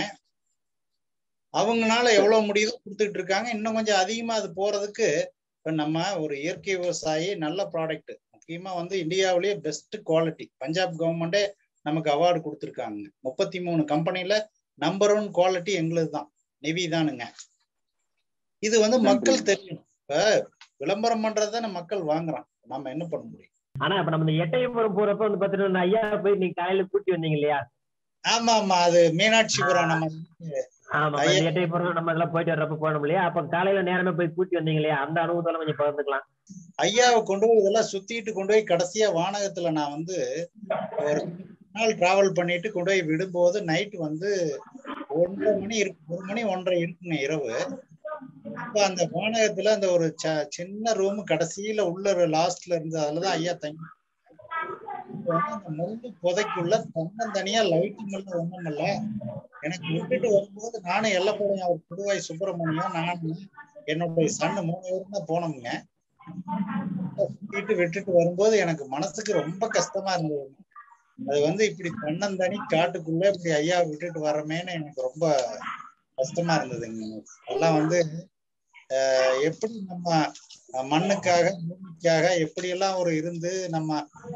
அவங்கனால எவ்வளவு முடியுதோ கொடுத்துட்டு இருக்காங்க இன்னும் கொஞ்சம் அதிகமா அது போறதுக்கு இப்ப நம்ம ஒரு இயற்கை விவசாயி நல்ல ப்ராடக்ட் முக்கியமா வந்து இந்தியாவிலேயே பெஸ்ட் குவாலிட்டி பஞ்சாப் கவர்மெண்டே நமக்கு அவார்டு கொடுத்துருக்காங்க முப்பத்தி மூணு கம்பெனில நம்பர் ஒன் குவாலிட்டி எங்களுது தான் நிவி தானுங்க இது வந்து நன்றி. மக்கள் தெரியணும் இப்ப விளம்பரம் பண்றதுதானே மக்கள் வாங்குறான் நம்ம என்ன பண்ண முடியும் ஆனா இப்ப நம்ம இந்த எட்டயபுரம் போறப்ப வந்து பாத்தீங்கன்னா ஐயா போய் நீங்க காலையில கூட்டி வந்தீங்க இல்லையா ஆமா ஆமா அது மீனாட்சிபுரம் நம்ம ஆமா ஐயா. இந்த எட்டயபுரம் நம்ம இதெல்லாம் போயிட்டு வர்றப்ப போனோம் இல்லையா அப்ப காலையில நேரமே போய் கூட்டி வந்தீங்க இல்லையா அந்த அனுபவத்தெல்லாம் கொஞ்சம் பகிர்ந்துக்கலாம் ஐயாவை கொண்டு போய் இதெல்லாம் சுத்திட்டு கொண்டு போய் கடைசியா வானகத்துல நான் வந்து ஒரு நாள் டிராவல் பண்ணிட்டு கொண்டு போய் விடும்போது நைட் வந்து ஒன்றரை மணி இருக்கு ஒரு மணி ஒன்றரை இருக்குங்க இரவு அப்ப அந்த வானகத்துல அந்த ஒரு ச- சின்ன ரூம் கடைசியில உள்ள லாஸ்ட்ல இருந்து அதுலதான் ஐயா தங்கி இப்ப வந்து அந்த முள்ளு புதைக்குள்ள தன்னந்தனியா லைட்டிங் எல்லாம் ஒண்ணும் இல்ல எனக்கு விட்டுட்டு வரும்போது நானும் எல்லப்படையும் அவர் புதுவாய் சுப்பிரமணியம் நானும் என்னுடைய சன்னு மூணு பேரும் தான் போனோம்ங்க சுத்திட்டு விட்டுட்டு வரும்போது எனக்கு மனசுக்கு ரொம்ப கஷ்டமா இருந்தது அது வந்து இப்படி தன்னந்தனி காட்டுக்குள்ள இப்படி ஐயா விட்டுட்டு வர்றமேன்னு எனக்கு ரொம்ப கஷ்டமா இருந்ததுங்க அதெல்லாம் வந்து ஆஹ், எப்படி நம்ம அஹ், மண்ணுக்காக பூமிக்காக எப்படியெல்லாம் ஒரு இருந்து நம்ம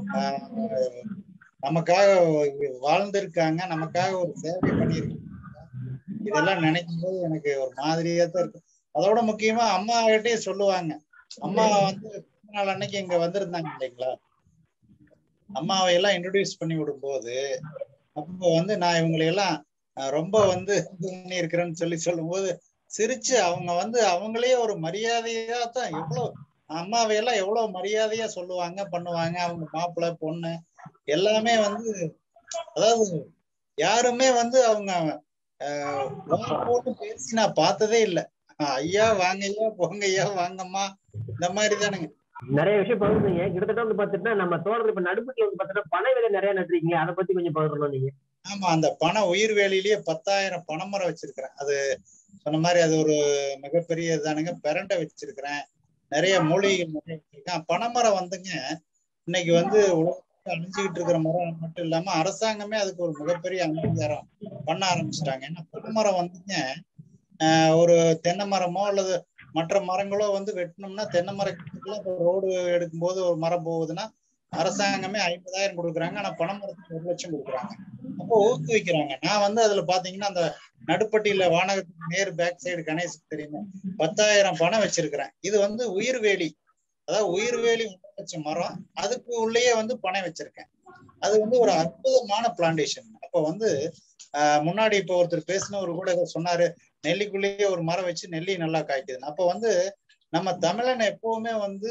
ஆஹ், நமக்காக வாழ்ந்திருக்காங்க நமக்காக ஒரு சேவை பண்ணியிருக்காங்க இதெல்லாம் நினைக்கும் போது எனக்கு ஒரு மாதிரியா தான் இருக்கு அதோட முக்கியமா அம்மா கிட்டயே சொல்லுவாங்க அம்மா வந்து பிறந்த நாள் அன்னைக்கு இங்க வந்திருந்தாங்க இல்லைங்களா அம்மாவை எல்லாம் இன்ட்ரடியூஸ் பண்ணி விடும்போது அப்போ வந்து நான் இவங்களை எல்லாம் அஹ், ரொம்ப வந்து இது பண்ணி இருக்கிறேன்னு சொல்லி சொல்லும்போது சிரிச்சு அவங்க வந்து அவங்களே ஒரு மரியாதையா தான் எவ்வளவு அம்மாவை எல்லாம் எவ்வளவு மரியாதையா சொல்லுவாங்க பண்ணுவாங்க அவங்க மாப்பிள்ளை பொண்ணு எல்லாமே வந்து அதாவது யாருமே வந்து அவங்க ஆஹ், வாய் போட்டு பேசி நான் பார்த்ததே இல்லை ஐயா வாங்க ஐயா போங்க ஐயா வாங்கம்மா இந்த மாதிரி தானுங்க நிறைய விஷயம் பகிர்ந்தீங்க கிட்டத்தட்ட வந்து பாத்தீங்கன்னா நம்ம தோட்டத்துல இப்ப நடுப்புல வந்து பாத்தீங்கன்னா பனை விதை நிறைய நட்டுருக்கீங்க அதை பத்தி கொஞ்சம் பகிர்ந்தோம் நீங்க ஆமா அந்த பனை உயிர் வேலியிலேயே பத்தாயிரம் பனைமரம் வச்சிருக்கிறேன் அது சொன்ன மாதிரி அது ஒரு மிகப்பெரிய இதானுங்க பிரண்டை வச்சிருக்கிறேன் நிறைய மூலிகை நிறைய வச்சிருக்கேன் பனைமரம் வந்துங்க இன்னைக்கு வந்து உலகத்துல அழிஞ்சுக்கிட்டு இருக்கிற மரம் மட்டும் இல்லாம அரசாங்கமே அதுக்கு ஒரு மிகப்பெரிய அங்கீகாரம் பண்ண ஆரம்பிச்சிட்டாங்க ஏன்னா பனைமரம் வந்துங்க ஆஹ் ஒரு தென்னை மரமோ அல்லது மற்ற மரங்களோ வந்து வெட்டணும்னா தென்னை மரத்துக்குலாம் ரோடு எடுக்கும்போது ஒரு மரம் போகுதுன்னா அரசாங்கமே ஐம்பதாயிரம் கொடுக்குறாங்க ஆனா பனை மரத்துக்கு ஒரு லட்சம் கொடுக்குறாங்க அப்போ ஊக்குவிக்கிறாங்க நான் வந்து அதுல பாத்தீங்கன்னா அந்த நடுப்பட்டியில வானகத்துக்கு நேர் பேக் சைடு கணேசுக்கு தெரியுமா பத்தாயிரம் பணம் வச்சிருக்கிறேன் இது வந்து உயிர் வேலி அதாவது உயிர் வேலி வச்ச மரம் அதுக்கு உள்ளேயே வந்து பனை வச்சிருக்கேன் அது வந்து ஒரு அற்புதமான பிளான்டேஷன் அப்ப வந்து ஆஹ் முன்னாடி இப்ப ஒருத்தர் பேசினவர் கூட ஏதோ சொன்னாரு நெல்லிக்குள்ளேயே ஒரு மரம் வச்சு நெல்லி நல்லா காய்க்குதுன்னு அப்ப வந்து நம்ம தமிழன் எப்பவுமே வந்து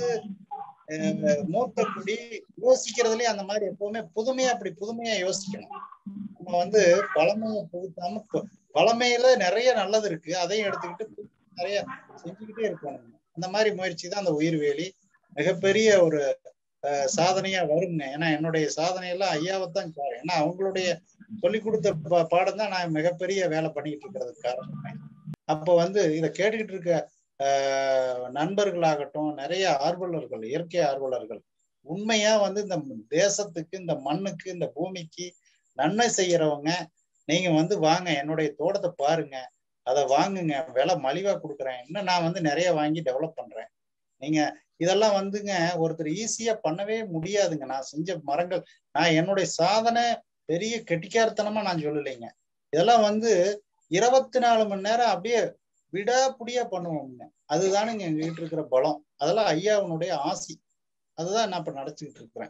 அஹ் மூத்த குடி யோசிக்கிறதுலயே அந்த மாதிரி எப்பவுமே புதுமையா அப்படி புதுமையா யோசிக்கணும் நம்ம வந்து பழமையை புகுத்தாம ப- பழமையில நிறைய நல்லது இருக்கு அதையும் எடுத்துக்கிட்டு புதுசா நிறைய செஞ்சுக்கிட்டே இருக்கணும் அந்த மாதிரி முயற்சி தான் அந்த உயிர் வேலி மிகப்பெரிய ஒரு அஹ், சாதனையா வருங்க ஏன்னா என்னுடைய சாதனையெல்லாம் ஐயாவைத்தான் காரணம் ஏன்னா அவங்களுடைய சொல்லி கொடுத்த பா- பாடம் தான் நான் மிகப்பெரிய வேலை பண்ணிட்டு இருக்கிறதுக்கு காரணம் அப்போ வந்து இதை கேட்டுக்கிட்டு இருக்க ஆஹ், நண்பர்களாகட்டும் நிறைய ஆர்வலர்கள் இயற்கை ஆர்வலர்கள் உண்மையா வந்து இந்த தேசத்துக்கு இந்த மண்ணுக்கு இந்த பூமிக்கு நன்மை செய்யறவங்க நீங்க வந்து வாங்க என்னுடைய தோட்டத்தை பாருங்க அதை வாங்குங்க விலை மலிவா கொடுக்குறேன் இன்னும் நான் வந்து நிறைய வாங்கி டெவலப் பண்றேன் நீங்க இதெல்லாம் வந்துங்க ஒருத்தர் ஈஸியா பண்ணவே முடியாதுங்க நான் செஞ்ச மரங்கள் நான் என்னுடைய சாதனை பெரிய கெட்டிக்காரத்தனமா நான் சொல்லலைங்க இதெல்லாம் வந்து இருபத்தி நாலு மணி நேரம் அப்படியே விடாப்புடியா பண்ணுவோங்க அதுதானுங்க எங்ககிட்ட இருக்கிற பலம் அதெல்லாம் ஐயாவுனுடைய ஆசி அதுதான் நான் இப்ப நடத்திக்கிட்டு இருக்கிறேன்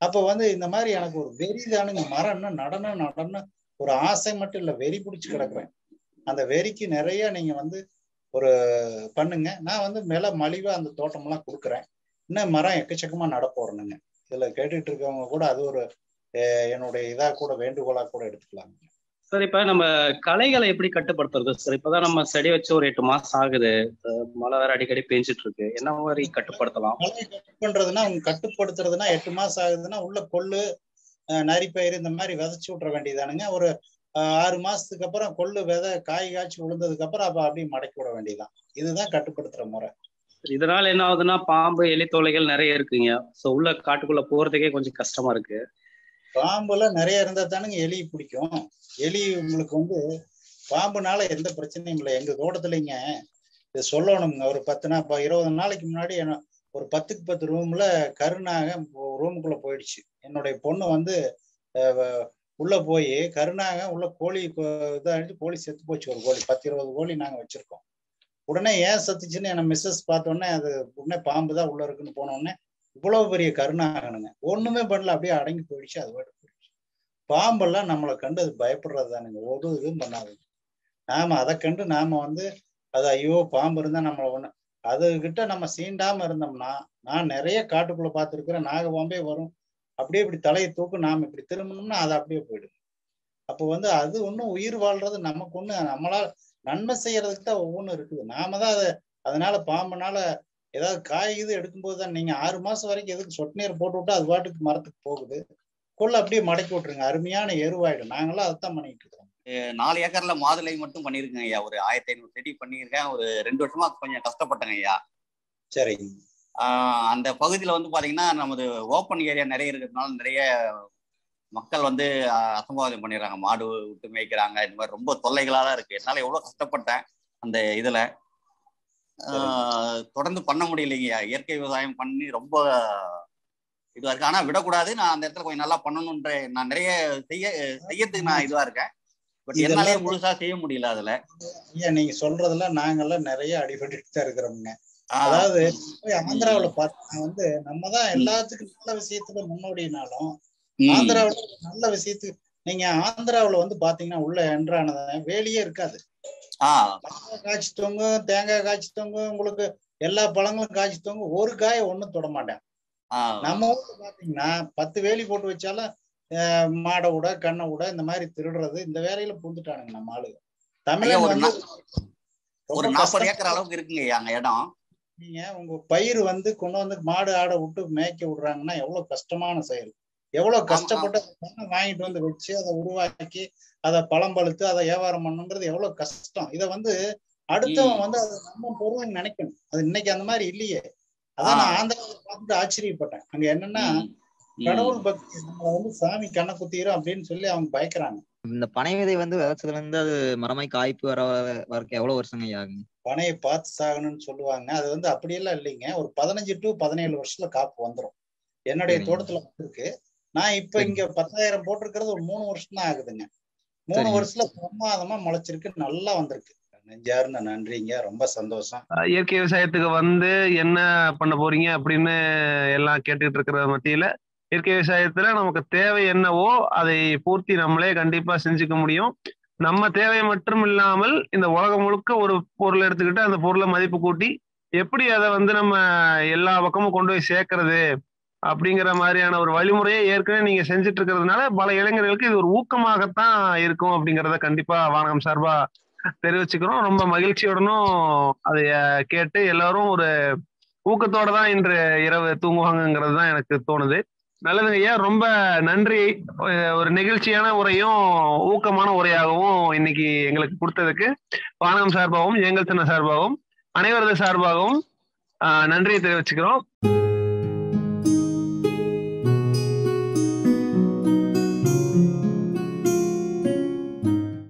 அப்போ வந்து இந்த மாதிரி எனக்கு ஒரு வெறி தானுங்க மரம்னா நடனம் நடனம் ஒரு ஆசை மட்டும் இல்ல வெறி பிடிச்சு கிடக்குறேன் அந்த வெறிக்கு நிறைய நீங்க வந்து ஒரு பண்ணுங்க நான் வந்து மேல மலிவா அந்த தோட்டமெல்லாம் கொடுக்குறேன் இன்னும் மரம் எக்கச்சக்கமா நடப்போறணுங்க இதுல கேட்டுட்டு இருக்கவங்க கூட அது ஒரு அஹ், என்னுடைய இதா கூட வேண்டுகோளா கூட எடுத்துக்கலாங்க சார் இப்ப நம்ம களைகளை எப்படி கட்டுப்படுத்துறது சார் இப்பதான் நம்ம செடி வச்சு ஒரு எட்டு மாசம் ஆகுது அஹ் மழை வேற அடிக்கடி பெஞ்சிட்டு இருக்கு என்ன மாதிரி கட்டுப்படுத்தலாம் மழை கட்டு பண்றதுன்னா அவங்க கட்டுப்படுத்துறதுன்னா எட்டு மாசம் ஆகுதுன்னா உள்ள கொள்ளு அஹ், நரிப்பயிறு இந்த மாதிரி விதைச்சு விட்ற வேண்டியதானுங்க ஒரு அஹ், ஆறு மாசத்துக்கு அப்புறம் கொள்ளு விதை காய் காய்ச்சி விழுந்ததுக்கு அப்புறம் அப்ப அப்படியே மடக்கி விட வேண்டியதுதான் இதுதான் கட்டுப்படுத்துற முறை இதனால என்ன ஆகுதுன்னா பாம்பு எலி தொல்லைகள் நிறைய இருக்குங்க சோ உள்ள காட்டுக்குள்ள போறதுக்கே கொஞ்சம் கஷ்டமா இருக்கு பாம்புல நிறைய இருந்தா தானுங்க எலி பிடிக்கும் எலி உங்களுக்கு வந்து பாம்புனால எந்த பிரச்சனையும் இல்லை எங்க தோட்டத்துலங்க இது சொல்லணுங்க ஒரு பத்து நாள் இப்ப இருபது நாளைக்கு முன்னாடி என்ன ஒரு பத்துக்கு பத்து ரூம்ல கருநாகம் ரூமுக்குள்ள போயிடுச்சு என்னுடைய பொண்ணு வந்து அஹ், வ- உள்ள போய் கருநாகம் உள்ள கோழி கொ- இதாகிட்டு கோழி செத்து போச்சு ஒரு கோழி பத்து இருபது கோழி நாங்க வச்சிருக்கோம் உடனே ஏன் செத்துச்சுன்னு என்ன மிஸ்ஸஸ் பார்த்த உடனே அது உடனே பாம்பு தான் உள்ள இருக்குன்னு போன உடனே இவ்வளவு பெரிய கருணாகனுங்க ஒண்ணுமே பண்ணல அப்படியே அடங்கி போயிடுச்சு அது பாட்டு போயிடுச்சு பாம்பெல்லாம் நம்மளை கண்டு அது பயப்படுறது தானுங்க ஒரு இதுவும் பண்ணாதுங்க நாம அதை கண்டு நாம வந்து அது ஐயோ பாம்பு இருந்தா நம்மளை ஒண்ணு அதுகிட்ட நம்ம சீண்டாம இருந்தோம்னா நான் நிறைய காட்டுக்குள்ள பார்த்துருக்கிறேன் நாகபாம்பே வரும் அப்படியே இப்படி தலையை தூக்கும் நாம இப்படி திரும்பணும்னா அது அப்படியே போயிடும் அப்போ வந்து அது ஒண்ணும் உயிர் வாழ்றது நமக்கு ஒண்ணு நம்மளால நன்மை செய்யறதுக்கு தான் ஒவ்வொன்றும் இருக்குது நாம தான் அதை அதனால பாம்புனால ஏதாவது காய் இது எடுக்கும்போது தான் நீங்க ஆறு மாசம் வரைக்கும் எதுக்கு சொட்டு நீர் போட்டு விட்டா அது பாட்டுக்கு மரத்துக்கு போகுது கொள்ள அப்படியே மடக்கி விட்டுருங்க அருமையான எருவாயிடும் நாங்களாம் அதைத்தான் பண்ணிட்டு இருக்கோம் அஹ் நாலு ஏக்கர்ல மாதுளை மட்டும் பண்ணிருக்கேங்க ஐயா ஒரு ஆயிரத்தி ஐநூறு செடி பண்ணியிருக்கேன் ஒரு ரெண்டு வருஷமா கொஞ்சம் கஷ்டப்பட்டேங்க ஐயா சரிங்க ஆஹ் அந்த பகுதியில வந்து பாத்தீங்கன்னா நமது ஓப்பன் ஏரியா நிறைய இருக்கிறதுனால நிறைய மக்கள் வந்து ஆஹ் அசம்பாவிதம் பண்ணிடுறாங்க மாடு விட்டு மேய்க்கிறாங்க இந்த மாதிரி ரொம்ப தொல்லைகளா தான் இருக்கு என்னால எவ்வளவு கஷ்டப்பட்டேன் அந்த இதுல ஆஹ் தொடர்ந்து பண்ண முடியலைங்கய்யா இயற்கை விவசாயம் பண்ணி ரொம்ப இதுவா இருக்கு ஆனா விடக்கூடாது நான் அந்த இடத்துல கொஞ்சம் நல்லா பண்ணணும்ன்ற நான் நிறைய செய்ய செய்யறதுக்கு நான் இதுவா இருக்கேன் பட் இதெல்லாம் என்னாலே முழுசா செய்ய முடியல அதுல ஐயா நீங்க சொல்றதுல நாங்கெல்லாம் நிறைய அடிபட்டுட்டு தான் இருக்கிறோம்ங்க ஆஹ் அதாவது போய் ஆந்திராவுல பார்த்தா வந்து நம்ம தான் எல்லாத்துக்கும் நல்ல விஷயத்துல முன்னோடினாலும் உம் ஆந்திராவுல ஒரு நல்ல விஷயத்துக்கு நீங்க ஆந்திராவுல வந்து பாத்தீங்கன்னா உள்ள என்றானத வேலியே இருக்காது ஆஹ் மாங்காய் காய்ச்சி தொங்கும் தேங்காய் காய்ச்சி தொங்கும் உங்களுக்கு எல்லா பழங்களும் காய்ச்சி தொங்கும் ஒரு காயை ஒண்ணும் தொட மாட்டேன் ஆஹ் நம்ம ஊர்ல பாத்தீங்கன்னா பத்து வேலி போட்டு வச்சாலும் அஹ், மாடை விட கண்ணை விட இந்த மாதிரி திருடுறது இந்த வேலையில புகுந்துட்டானுங்க நம்ம ஆளுங்க ஐயா தமிழன் ஒரு வந்து நா- ஒரு ரொம்ப நாற்பது கஷ்டம் ஏக்கர் அளவுக்கு இருக்குங்க ஐயா அங்க இடம் நீங்க உங்க பயிர் வந்து கொண்டு வந்து மாடு ஆடை விட்டு மேய்க்க விடுறாங்கன்னா எவ்வளவு கஷ்டமான செயல் எவ்வளவு ஆமா கஷ்டப்பட்டு அந்த மண்ணை வாங்கிட்டு வந்து வச்சு அதை உருவாக்கி அதை பழம் பழுத்து அதை வியாபாரம் பண்ணுங்கிறது எவ்வளவு கஷ்டம் இதை வந்து அடுத்தவன் உம் வந்து அது நம்ம பொருள் நினைக்கணும் அது இன்னைக்கு அந்த மாதிரி இல்லையே அதான் நான் ஆஹ் ஆந்திராவில் பார்த்துட்டு ஆச்சரியப்பட்டேன் அங்க என்னன்னா உம் உம் கடவுள் பக்தி நம்மளை வந்து சாமி கண்ணை குத்திரும் அப்படின்னு சொல்லி அவங்க பயக்கிறாங்க இந்த பனை விதை வந்து விதைச்சதுல இருந்து அது மரமாய் காய்ப்பு வர வரைக்கும் எவ்வளவு வருஷங்க ஐயா ஆகுங்க பனையை பார்த்து சாகணும்னு சொல்லுவாங்க அது வந்து அப்படியெல்லாம் இல்லைங்க ஒரு பதினஞ்சு டு பதினேழு வருஷத்துல காப்பு வந்துடும் என்னுடைய சரிங்க தோட்டத்துல இருக்கு நான் இப்ப சரிங்க இங்க பத்தாயிரம் போட்டிருக்கிறது ஒரு மூணு வருஷம் தான் ஆகுதுங்க மூணு சரிங்க வருஷத்துல பிரமாதமா முளைச்சிருக்கு நல்லா வந்திருக்கு நெஞ்சார்ந்த நன்றிங்க ரொம்ப சந்தோஷம் அஹ் இயற்கை விவசாயத்துக்கு வந்து என்ன பண்ண போறீங்க அப்படின்னு எல்லாம் கேட்டுக்கிட்டு இருக்கிற மத்தியில இயற்கை விவசாயத்துல நமக்கு தேவை என்னவோ அதை பூர்த்தி நம்மளே கண்டிப்பா செஞ்சுக்க முடியும் நம்ம தேவை மட்டும் இல்லாமல் இந்த உலகம் முழுக்க ஒரு பொருள் எடுத்துக்கிட்டு அந்த பொருளை மதிப்பு கூட்டி எப்படி அதை வந்து நம்ம எல்லா பக்கமும் கொண்டு போய் சேர்க்கறது அப்படிங்கிற மாதிரியான ஒரு வழிமுறையை ஏற்கனவே நீங்க செஞ்சுட்டு இருக்கிறதுனால பல இளைஞர்களுக்கு இது ஒரு ஊக்கமாகத்தான் இருக்கும் அப்படிங்கிறத கண்டிப்பா வானகம் சார்பா தெரிவிச்சுக்கிறோம் ரொம்ப மகிழ்ச்சியுடனும் அதை அஹ், கேட்டு எல்லாரும் ஒரு ஊக்கத்தோட தான் இன்று இரவு தூங்குவாங்கங்கிறது தான் எனக்கு தோணுது நல்லதுங்க ஐயா ரொம்ப நன்றி அஹ், ஒரு நெகிழ்ச்சியான உரையும் ஊக்கமான உரையாகவும் இன்னைக்கு எங்களுக்கு கொடுத்ததுக்கு வானகம் சார்பாகவும் எங்கள் சின்ன சார்பாகவும் அனைவரது சார்பாகவும் அஹ், நன்றியை தெரிவிச்சுக்கிறோம்